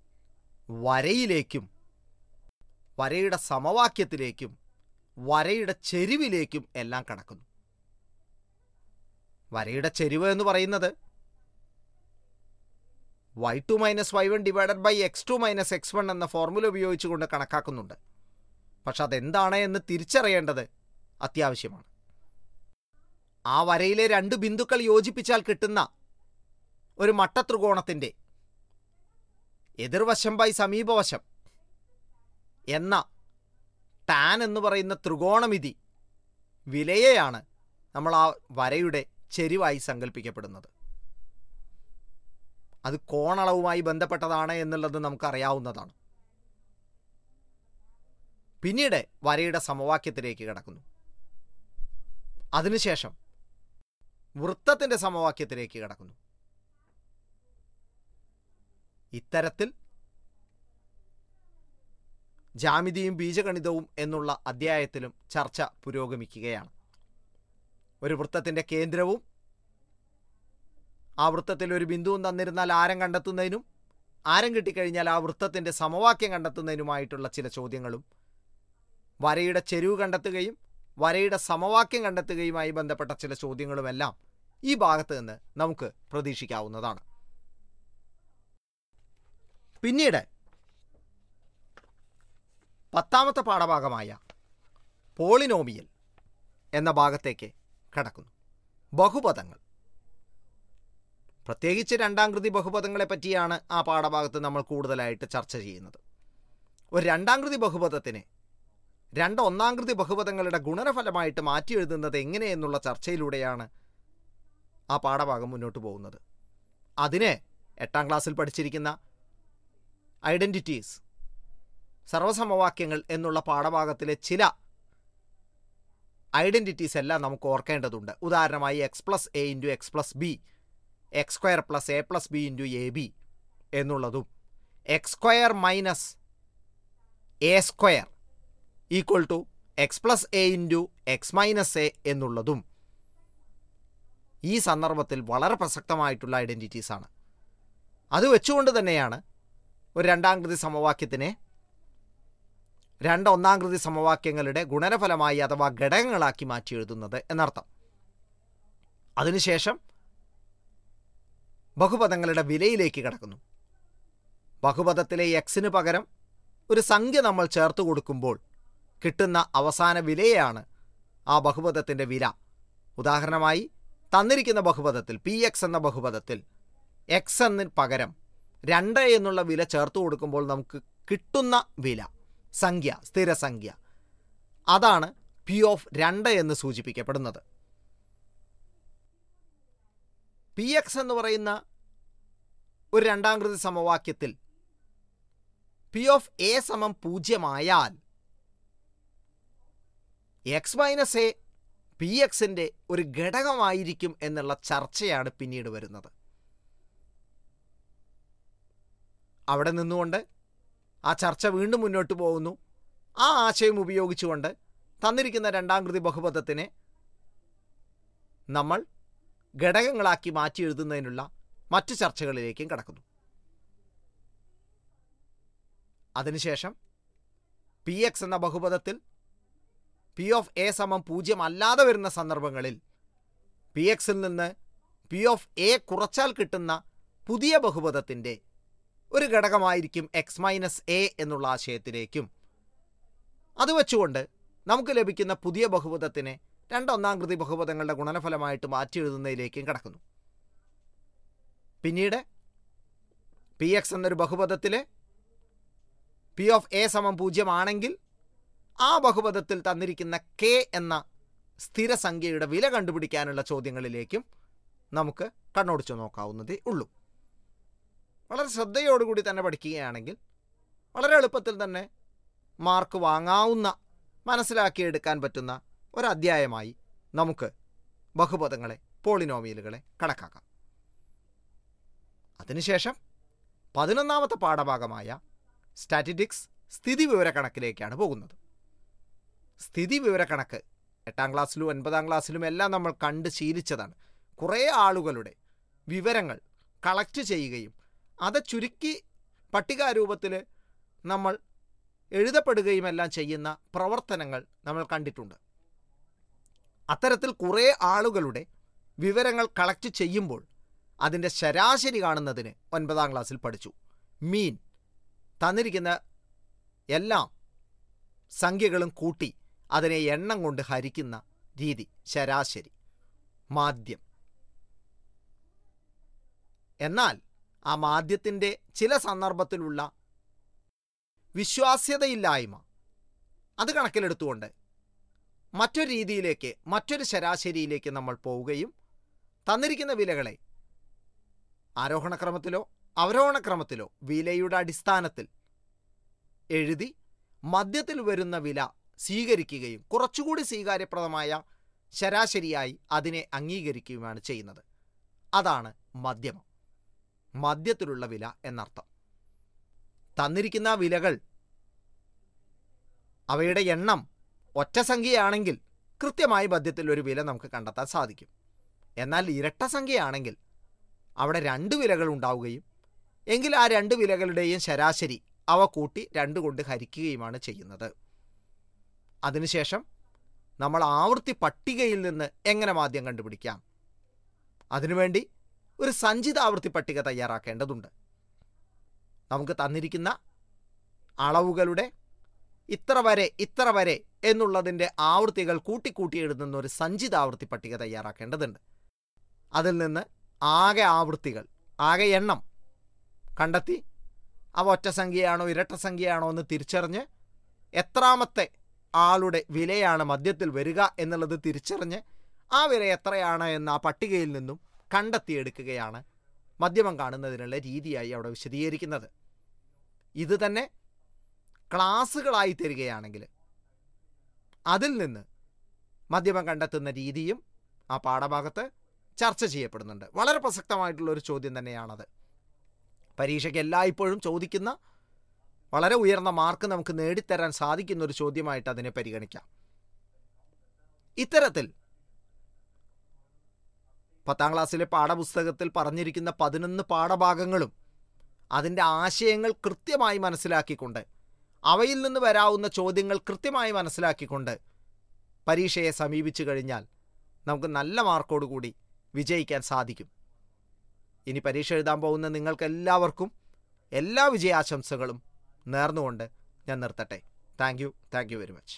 വരയിലേക്കും വരയുടെ സമവാക്യത്തിലേക്കും വരയുടെ ചെരിവിലേക്കും എല്ലാം കടക്കുന്നു വരയുടെ ചെരിവ് എന്ന് പറയുന്നത് Y two minus Y one divided by X two minus X one എന്ന ഫോർമുല ഉപയോഗിച്ചുകൊണ്ട് കണക്കാക്കുന്നുണ്ട് പക്ഷെ അതെന്താണ് എന്ന് തിരിച്ചറിയേണ്ടത് അത്യാവശ്യമാണ് ആ വരയിലെ രണ്ട് ബിന്ദുക്കൾ യോജിപ്പിച്ചാൽ കിട്ടുന്ന ഒരു മട്ടത്രികോണത്തിൻ്റെ എതിർവശം ബൈ സമീപവശം എന്ന ടാൻ എന്ന് പറയുന്ന ത്രികോണമിതി വിലയെയാണ് നമ്മൾ ആ വരയുടെ ചെരിവായി സങ്കല്പിക്കപ്പെടുന്നത് അത് കോണളവുമായി ബന്ധപ്പെട്ടതാണ് എന്നുള്ളത് നമുക്കറിയാവുന്നതാണ് പിന്നീട് വരയുടെ സമവാക്യത്തിലേക്ക് കിടക്കുന്നു അതിനുശേഷം വൃത്തത്തിൻ്റെ സമവാക്യത്തിലേക്ക് കിടക്കുന്നു ഇത്തരത്തിൽ ജാമിതിയും ബീജഗണിതവും എന്നുള്ള അധ്യായത്തിലും ചർച്ച പുരോഗമിക്കുകയാണ് ഒരു വൃത്തത്തിൻ്റെ കേന്ദ്രവും ആ വൃത്തത്തിൽ ഒരു ബിന്ദുവും തന്നിരുന്നാൽ ആരം കണ്ടെത്തുന്നതിനും ആരം കിട്ടിക്കഴിഞ്ഞാൽ ആ വൃത്തത്തിൻ്റെ സമവാക്യം കണ്ടെത്തുന്നതിനുമായിട്ടുള്ള ചില ചോദ്യങ്ങളും വരയുടെ ചെരിവ് കണ്ടെത്തുകയും വരയുടെ സമവാക്യം കണ്ടെത്തുകയുമായി ബന്ധപ്പെട്ട ചില ചോദ്യങ്ങളുമെല്ലാം ഈ ഭാഗത്ത് നിന്ന് നമുക്ക് പ്രതീക്ഷിക്കാവുന്നതാണ് പിന്നീട് പത്താമത്തെ പാഠഭാഗമായ പോളിനോമിയൽ എന്ന ഭാഗത്തേക്ക് കടക്കുന്നു ബഹുപദങ്ങൾ പ്രത്യേകിച്ച് രണ്ടാം കൃതി ബഹുപദങ്ങളെ പറ്റിയാണ് ആ പാഠഭാഗത്ത് നമ്മൾ കൂടുതലായിട്ട് ചർച്ച ചെയ്യുന്നത് ഒരു രണ്ടാം കൃതി ബഹുപദത്തിനെ രണ്ട് ഒന്നാം കൃതി ബഹുപദങ്ങളുടെ ഗുണനഫലമായിട്ട് മാറ്റി എഴുതുന്നത് എങ്ങനെയെന്നുള്ള ചർച്ചയിലൂടെയാണ് ആ പാഠഭാഗം മുന്നോട്ട് പോകുന്നത് അതിന് എട്ടാം ക്ലാസ്സിൽ പഠിച്ചിരിക്കുന്ന ഐഡൻറ്റിറ്റീസ് സർവസമവാക്യങ്ങൾ എന്നുള്ള പാഠഭാഗത്തിലെ ചില ഐഡൻറ്റിറ്റീസ് എല്ലാം നമുക്ക് ഓർക്കേണ്ടതുണ്ട് ഉദാഹരണമായി X plus A into X plus B X square plus A plus B into A B എന്നുള്ളതും X square minus A square equal to X plus A into X minus A എന്നുള്ളതും ഈ സന്ദർഭത്തിൽ വളരെ പ്രസക്തമായിട്ടുള്ള identities ആണ് അത് വെച്ചുകൊണ്ട് തന്നെയാണ് ഒരു രണ്ടാം കൃതി സമവാക്യത്തിനെ രണ്ട് ഒന്നാം കൃതി സമവാക്യങ്ങളുടെ ഗുണനഫലമായി അഥവാ ഘടകങ്ങളാക്കി മാറ്റി എഴുതുന്നത് എന്നർത്ഥം അതിനുശേഷം ബഹുപദങ്ങളുടെ വിലയിലേക്ക് കിടക്കുന്നു ബഹുപദത്തിലെ എക്സിന് പകരം ഒരു സംഖ്യ നമ്മൾ ചേർത്ത് കൊടുക്കുമ്പോൾ കിട്ടുന്ന അവസാന വിലയാണ് ആ ബഹുപദത്തിൻ്റെ വില ഉദാഹരണമായി തന്നിരിക്കുന്ന ബഹുപദത്തിൽ പി എക്സ് എന്ന ബഹുപദത്തിൽ എക്സ് എന്നതിന് പകരം രണ്ട് എന്നുള്ള വില ചേർത്ത് കൊടുക്കുമ്പോൾ നമുക്ക് കിട്ടുന്ന വില സംഖ്യ സ്ഥിരസംഖ്യ അതാണ് പി ഓഫ് രണ്ട് എന്ന് സൂചിപ്പിക്കപ്പെടുന്നത് പി എക്സ് എന്ന് പറയുന്ന ഒരു രണ്ടാം കൃതി സമവാക്യത്തിൽ പി ഓഫ് എ സമം പൂജ്യമായാൽ എക്സ് മൈനസ് എ പി എക്സിൻ്റെ ഒരു ഘടകമായിരിക്കും എന്നുള്ള ചർച്ചയാണ് പിന്നീട് വരുന്നത് അവിടെ നിന്നുകൊണ്ട് ആ ചർച്ച വീണ്ടും മുന്നോട്ട് പോകുന്നു ആ ആശയം ഉപയോഗിച്ചുകൊണ്ട് തന്നിരിക്കുന്ന രണ്ടാം കൃതി ബഹുപദത്തിനെ നമ്മൾ ഘടകങ്ങളാക്കി മാറ്റി എഴുതുന്നതിനുള്ള മറ്റു ചർച്ചകളിലേക്കും കടക്കുന്നു അതിനുശേഷം പി എക്സ് എന്ന ബഹുപദത്തിൽ പി ഓഫ് എ സമം പൂജ്യം അല്ലാതെ വരുന്ന സന്ദർഭങ്ങളിൽ പി എക്സിൽ നിന്ന് പി ഓഫ് എ കുറച്ചാൽ കിട്ടുന്ന പുതിയ ബഹുപദത്തിൻ്റെ ഒരു ഘടകമായിരിക്കും എക്സ് മൈനസ് എ എന്നുള്ള ആശയത്തിലേക്കും അത് വെച്ചുകൊണ്ട് നമുക്ക് ലഭിക്കുന്ന പുതിയ ബഹുപദത്തിനെ രണ്ടൊന്നാം കൃതി ബഹുപദങ്ങളുടെ ഗുണനഫലമായിട്ട് മാറ്റി എഴുതുന്നതിലേക്കും കടക്കുന്നു പിന്നീട് പി എക്സ് എന്നൊരു ബഹുപദത്തിലെ പി ഓഫ് എ സമം പൂജ്യമാണെങ്കിൽ ആ ബഹുപദത്തിൽ തന്നിരിക്കുന്ന കെ എന്ന സ്ഥിരസംഖ്യയുടെ വില കണ്ടുപിടിക്കാനുള്ള ചോദ്യങ്ങളിലേക്കും നമുക്ക് കണ്ണോടിച്ചു നോക്കാവുന്നതേ ഉള്ളൂ വളരെ ശ്രദ്ധയോടുകൂടി തന്നെ പഠിക്കുകയാണെങ്കിൽ വളരെ എളുപ്പത്തിൽ തന്നെ മാർക്ക് വാങ്ങാവുന്ന മനസ്സിലാക്കിയെടുക്കാൻ പറ്റുന്ന ഒരധ്യായമായി നമുക്ക് ബഹുപദങ്ങളെ പോളിനോമിയലുകളെ കണക്കാക്കാം അതിനുശേഷം പതിനൊന്നാമത്തെ പാഠഭാഗമായ സ്റ്റാറ്റിറ്റിക്സ് സ്ഥിതി വിവരക്കണക്കിലേക്കാണ് പോകുന്നത് സ്ഥിതി വിവരക്കണക്ക് എട്ടാം ക്ലാസ്സിലും ഒൻപതാം ക്ലാസ്സിലും എല്ലാം നമ്മൾ കണ്ട് ശീലിച്ചതാണ് കുറേ ആളുകളുടെ വിവരങ്ങൾ കളക്ട് ചെയ്യുകയും അത് ചുരുക്കി പട്ടികാരൂപത്തിൽ നമ്മൾ എഴുതപ്പെടുകയും എല്ലാം ചെയ്യുന്ന പ്രവർത്തനങ്ങൾ നമ്മൾ കണ്ടിട്ടുണ്ട് അത്തരത്തിൽ കുറേ ആളുകളുടെ വിവരങ്ങൾ കളക്ട് ചെയ്യുമ്പോൾ അതിൻ്റെ ശരാശരി കാണുന്നതിന് ഒൻപതാം ക്ലാസ്സിൽ പഠിച്ചു മീൻ തന്നിരിക്കുന്ന എല്ലാം സംഖ്യകളും കൂട്ടി അതിനെ എണ്ണം കൊണ്ട് ഹരിക്കുന്ന രീതി ശരാശരി മാധ്യം എന്നാൽ ആ മാധ്യത്തിൻ്റെ ചില സന്ദർഭത്തിലുള്ള വിശ്വാസ്യതയില്ലായ്മ അത് കണക്കിലെടുത്തുകൊണ്ട് മറ്റൊരു രീതിയിലേക്ക് മറ്റൊരു ശരാശരിയിലേക്ക് നമ്മൾ പോവുകയും തന്നിരിക്കുന്ന വിലകളെ ആരോഹണക്രമത്തിലോ അവരോഹണക്രമത്തിലോ വിലയുടെ അടിസ്ഥാനത്തിൽ എഴുതി മധ്യത്തിൽ വരുന്ന വില സ്വീകരിക്കുകയും കുറച്ചുകൂടി സ്വീകാര്യപ്രദമായ ശരാശരിയായി അതിനെ അംഗീകരിക്കുകയുമാണ് ചെയ്യുന്നത് അതാണ് മധ്യമം മധ്യത്തിലുള്ള വില എന്നർത്ഥം തന്നിരിക്കുന്ന വിലകൾ അവയുടെ എണ്ണം ഒറ്റ സംഖ്യയാണെങ്കിൽ കൃത്യമായി മധ്യത്തിൽ ഒരു വില നമുക്ക് കണ്ടെത്താൻ സാധിക്കും എന്നാൽ ഇരട്ട സംഖ്യയാണെങ്കിൽ അവിടെ രണ്ട് വിലകൾ ഉണ്ടാവുകയും എങ്കിൽ ആ രണ്ട് വിലകളുടെയും ശരാശരി അവ കൂട്ടി രണ്ട് കൊണ്ട് ഹരിക്കുകയുമാണ് ചെയ്യുന്നത് അതിനുശേഷം നമ്മൾ ആവൃത്തി പട്ടികയിൽ നിന്ന് എങ്ങനെ മാധ്യം കണ്ടുപിടിക്കാം അതിനുവേണ്ടി ഒരു സഞ്ചിത ആവൃത്തി പട്ടിക തയ്യാറാക്കേണ്ടതുണ്ട് നമുക്ക് തന്നിരിക്കുന്ന അളവുകളുടെ ഇത്ര വരെ ഇത്ര വരെ എന്നുള്ളതിൻ്റെ ആവൃത്തികൾ കൂട്ടിക്കൂട്ടി എഴുതുന്ന ഒരു സഞ്ചിത ആവൃത്തി പട്ടിക തയ്യാറാക്കേണ്ടതുണ്ട് അതിൽ നിന്ന് ആകെ ആവൃത്തികൾ ആകെ എണ്ണം കണ്ടെത്തി അവ ഒറ്റ സംഖ്യയാണോ ഇരട്ട സംഖ്യയാണോ എന്ന് തിരിച്ചറിഞ്ഞ് എത്രാമത്തെ ആളുടെ വിലയാണ് മധ്യത്തിൽ വരിക എന്നുള്ളത് തിരിച്ചറിഞ്ഞ് ആ വില എത്രയാണ് എന്ന് ആ പട്ടികയിൽ നിന്നും കണ്ടെത്തിയെടുക്കുകയാണ് മധ്യമം കാണുന്നതിനുള്ള രീതിയായി അവിടെ വിശദീകരിക്കുന്നത് ഇത് തന്നെ ക്ലാസ്സുകളായി തരികയാണെങ്കിൽ അതിൽ നിന്ന് മധ്യമം കണ്ടെത്തുന്ന രീതിയും ആ പാഠഭാഗത്ത് ചർച്ച ചെയ്യപ്പെടുന്നുണ്ട് വളരെ പ്രസക്തമായിട്ടുള്ള ഒരു ചോദ്യം തന്നെയാണത് പരീക്ഷയ്ക്ക് എല്ലായ്പ്പോഴും ചോദിക്കുന്ന വളരെ ഉയർന്ന മാർക്ക് നമുക്ക് നേടിത്തരാൻ സാധിക്കുന്ന ഒരു ചോദ്യമായിട്ട് അതിനെ പരിഗണിക്കാം ഇത്തരത്തിൽ പത്താം ക്ലാസ്സിലെ പാഠപുസ്തകത്തിൽ പറഞ്ഞിരിക്കുന്ന പതിനൊന്ന് പാഠഭാഗങ്ങളും അതിൻ്റെ ആശയങ്ങൾ കൃത്യമായി മനസ്സിലാക്കിക്കൊണ്ട് അവയിൽ നിന്ന് വരാവുന്ന ചോദ്യങ്ങൾ കൃത്യമായി മനസ്സിലാക്കിക്കൊണ്ട് പരീക്ഷയെ സമീപിച്ചു കഴിഞ്ഞാൽ നമുക്ക് നല്ല മാർക്കോടുകൂടി വിജയിക്കാൻ സാധിക്കും ഇനി പരീക്ഷ എഴുതാൻ പോകുന്ന നിങ്ങൾക്ക് എല്ലാവർക്കും എല്ലാ വിജയാശംസകളും നേർന്നുകൊണ്ട് ഞാൻ നിർത്തട്ടെ thank you thank you very much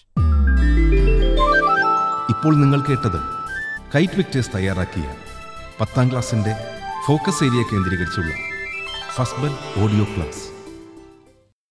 ഇപ്പോൾ നിങ്ങൾ കേട്ടത് കൈറ്റ് വിക്ടേഴ്സ് തയ്യാറാക്കിയ പത്താം ക്ലാസ്സിൻ്റെ ഫോക്കസ് ഏരിയ കേന്ദ്രീകരിച്ചുള്ള ഫസ്റ്റ് ബെൽ ഓഡിയോ ക്ലാസ്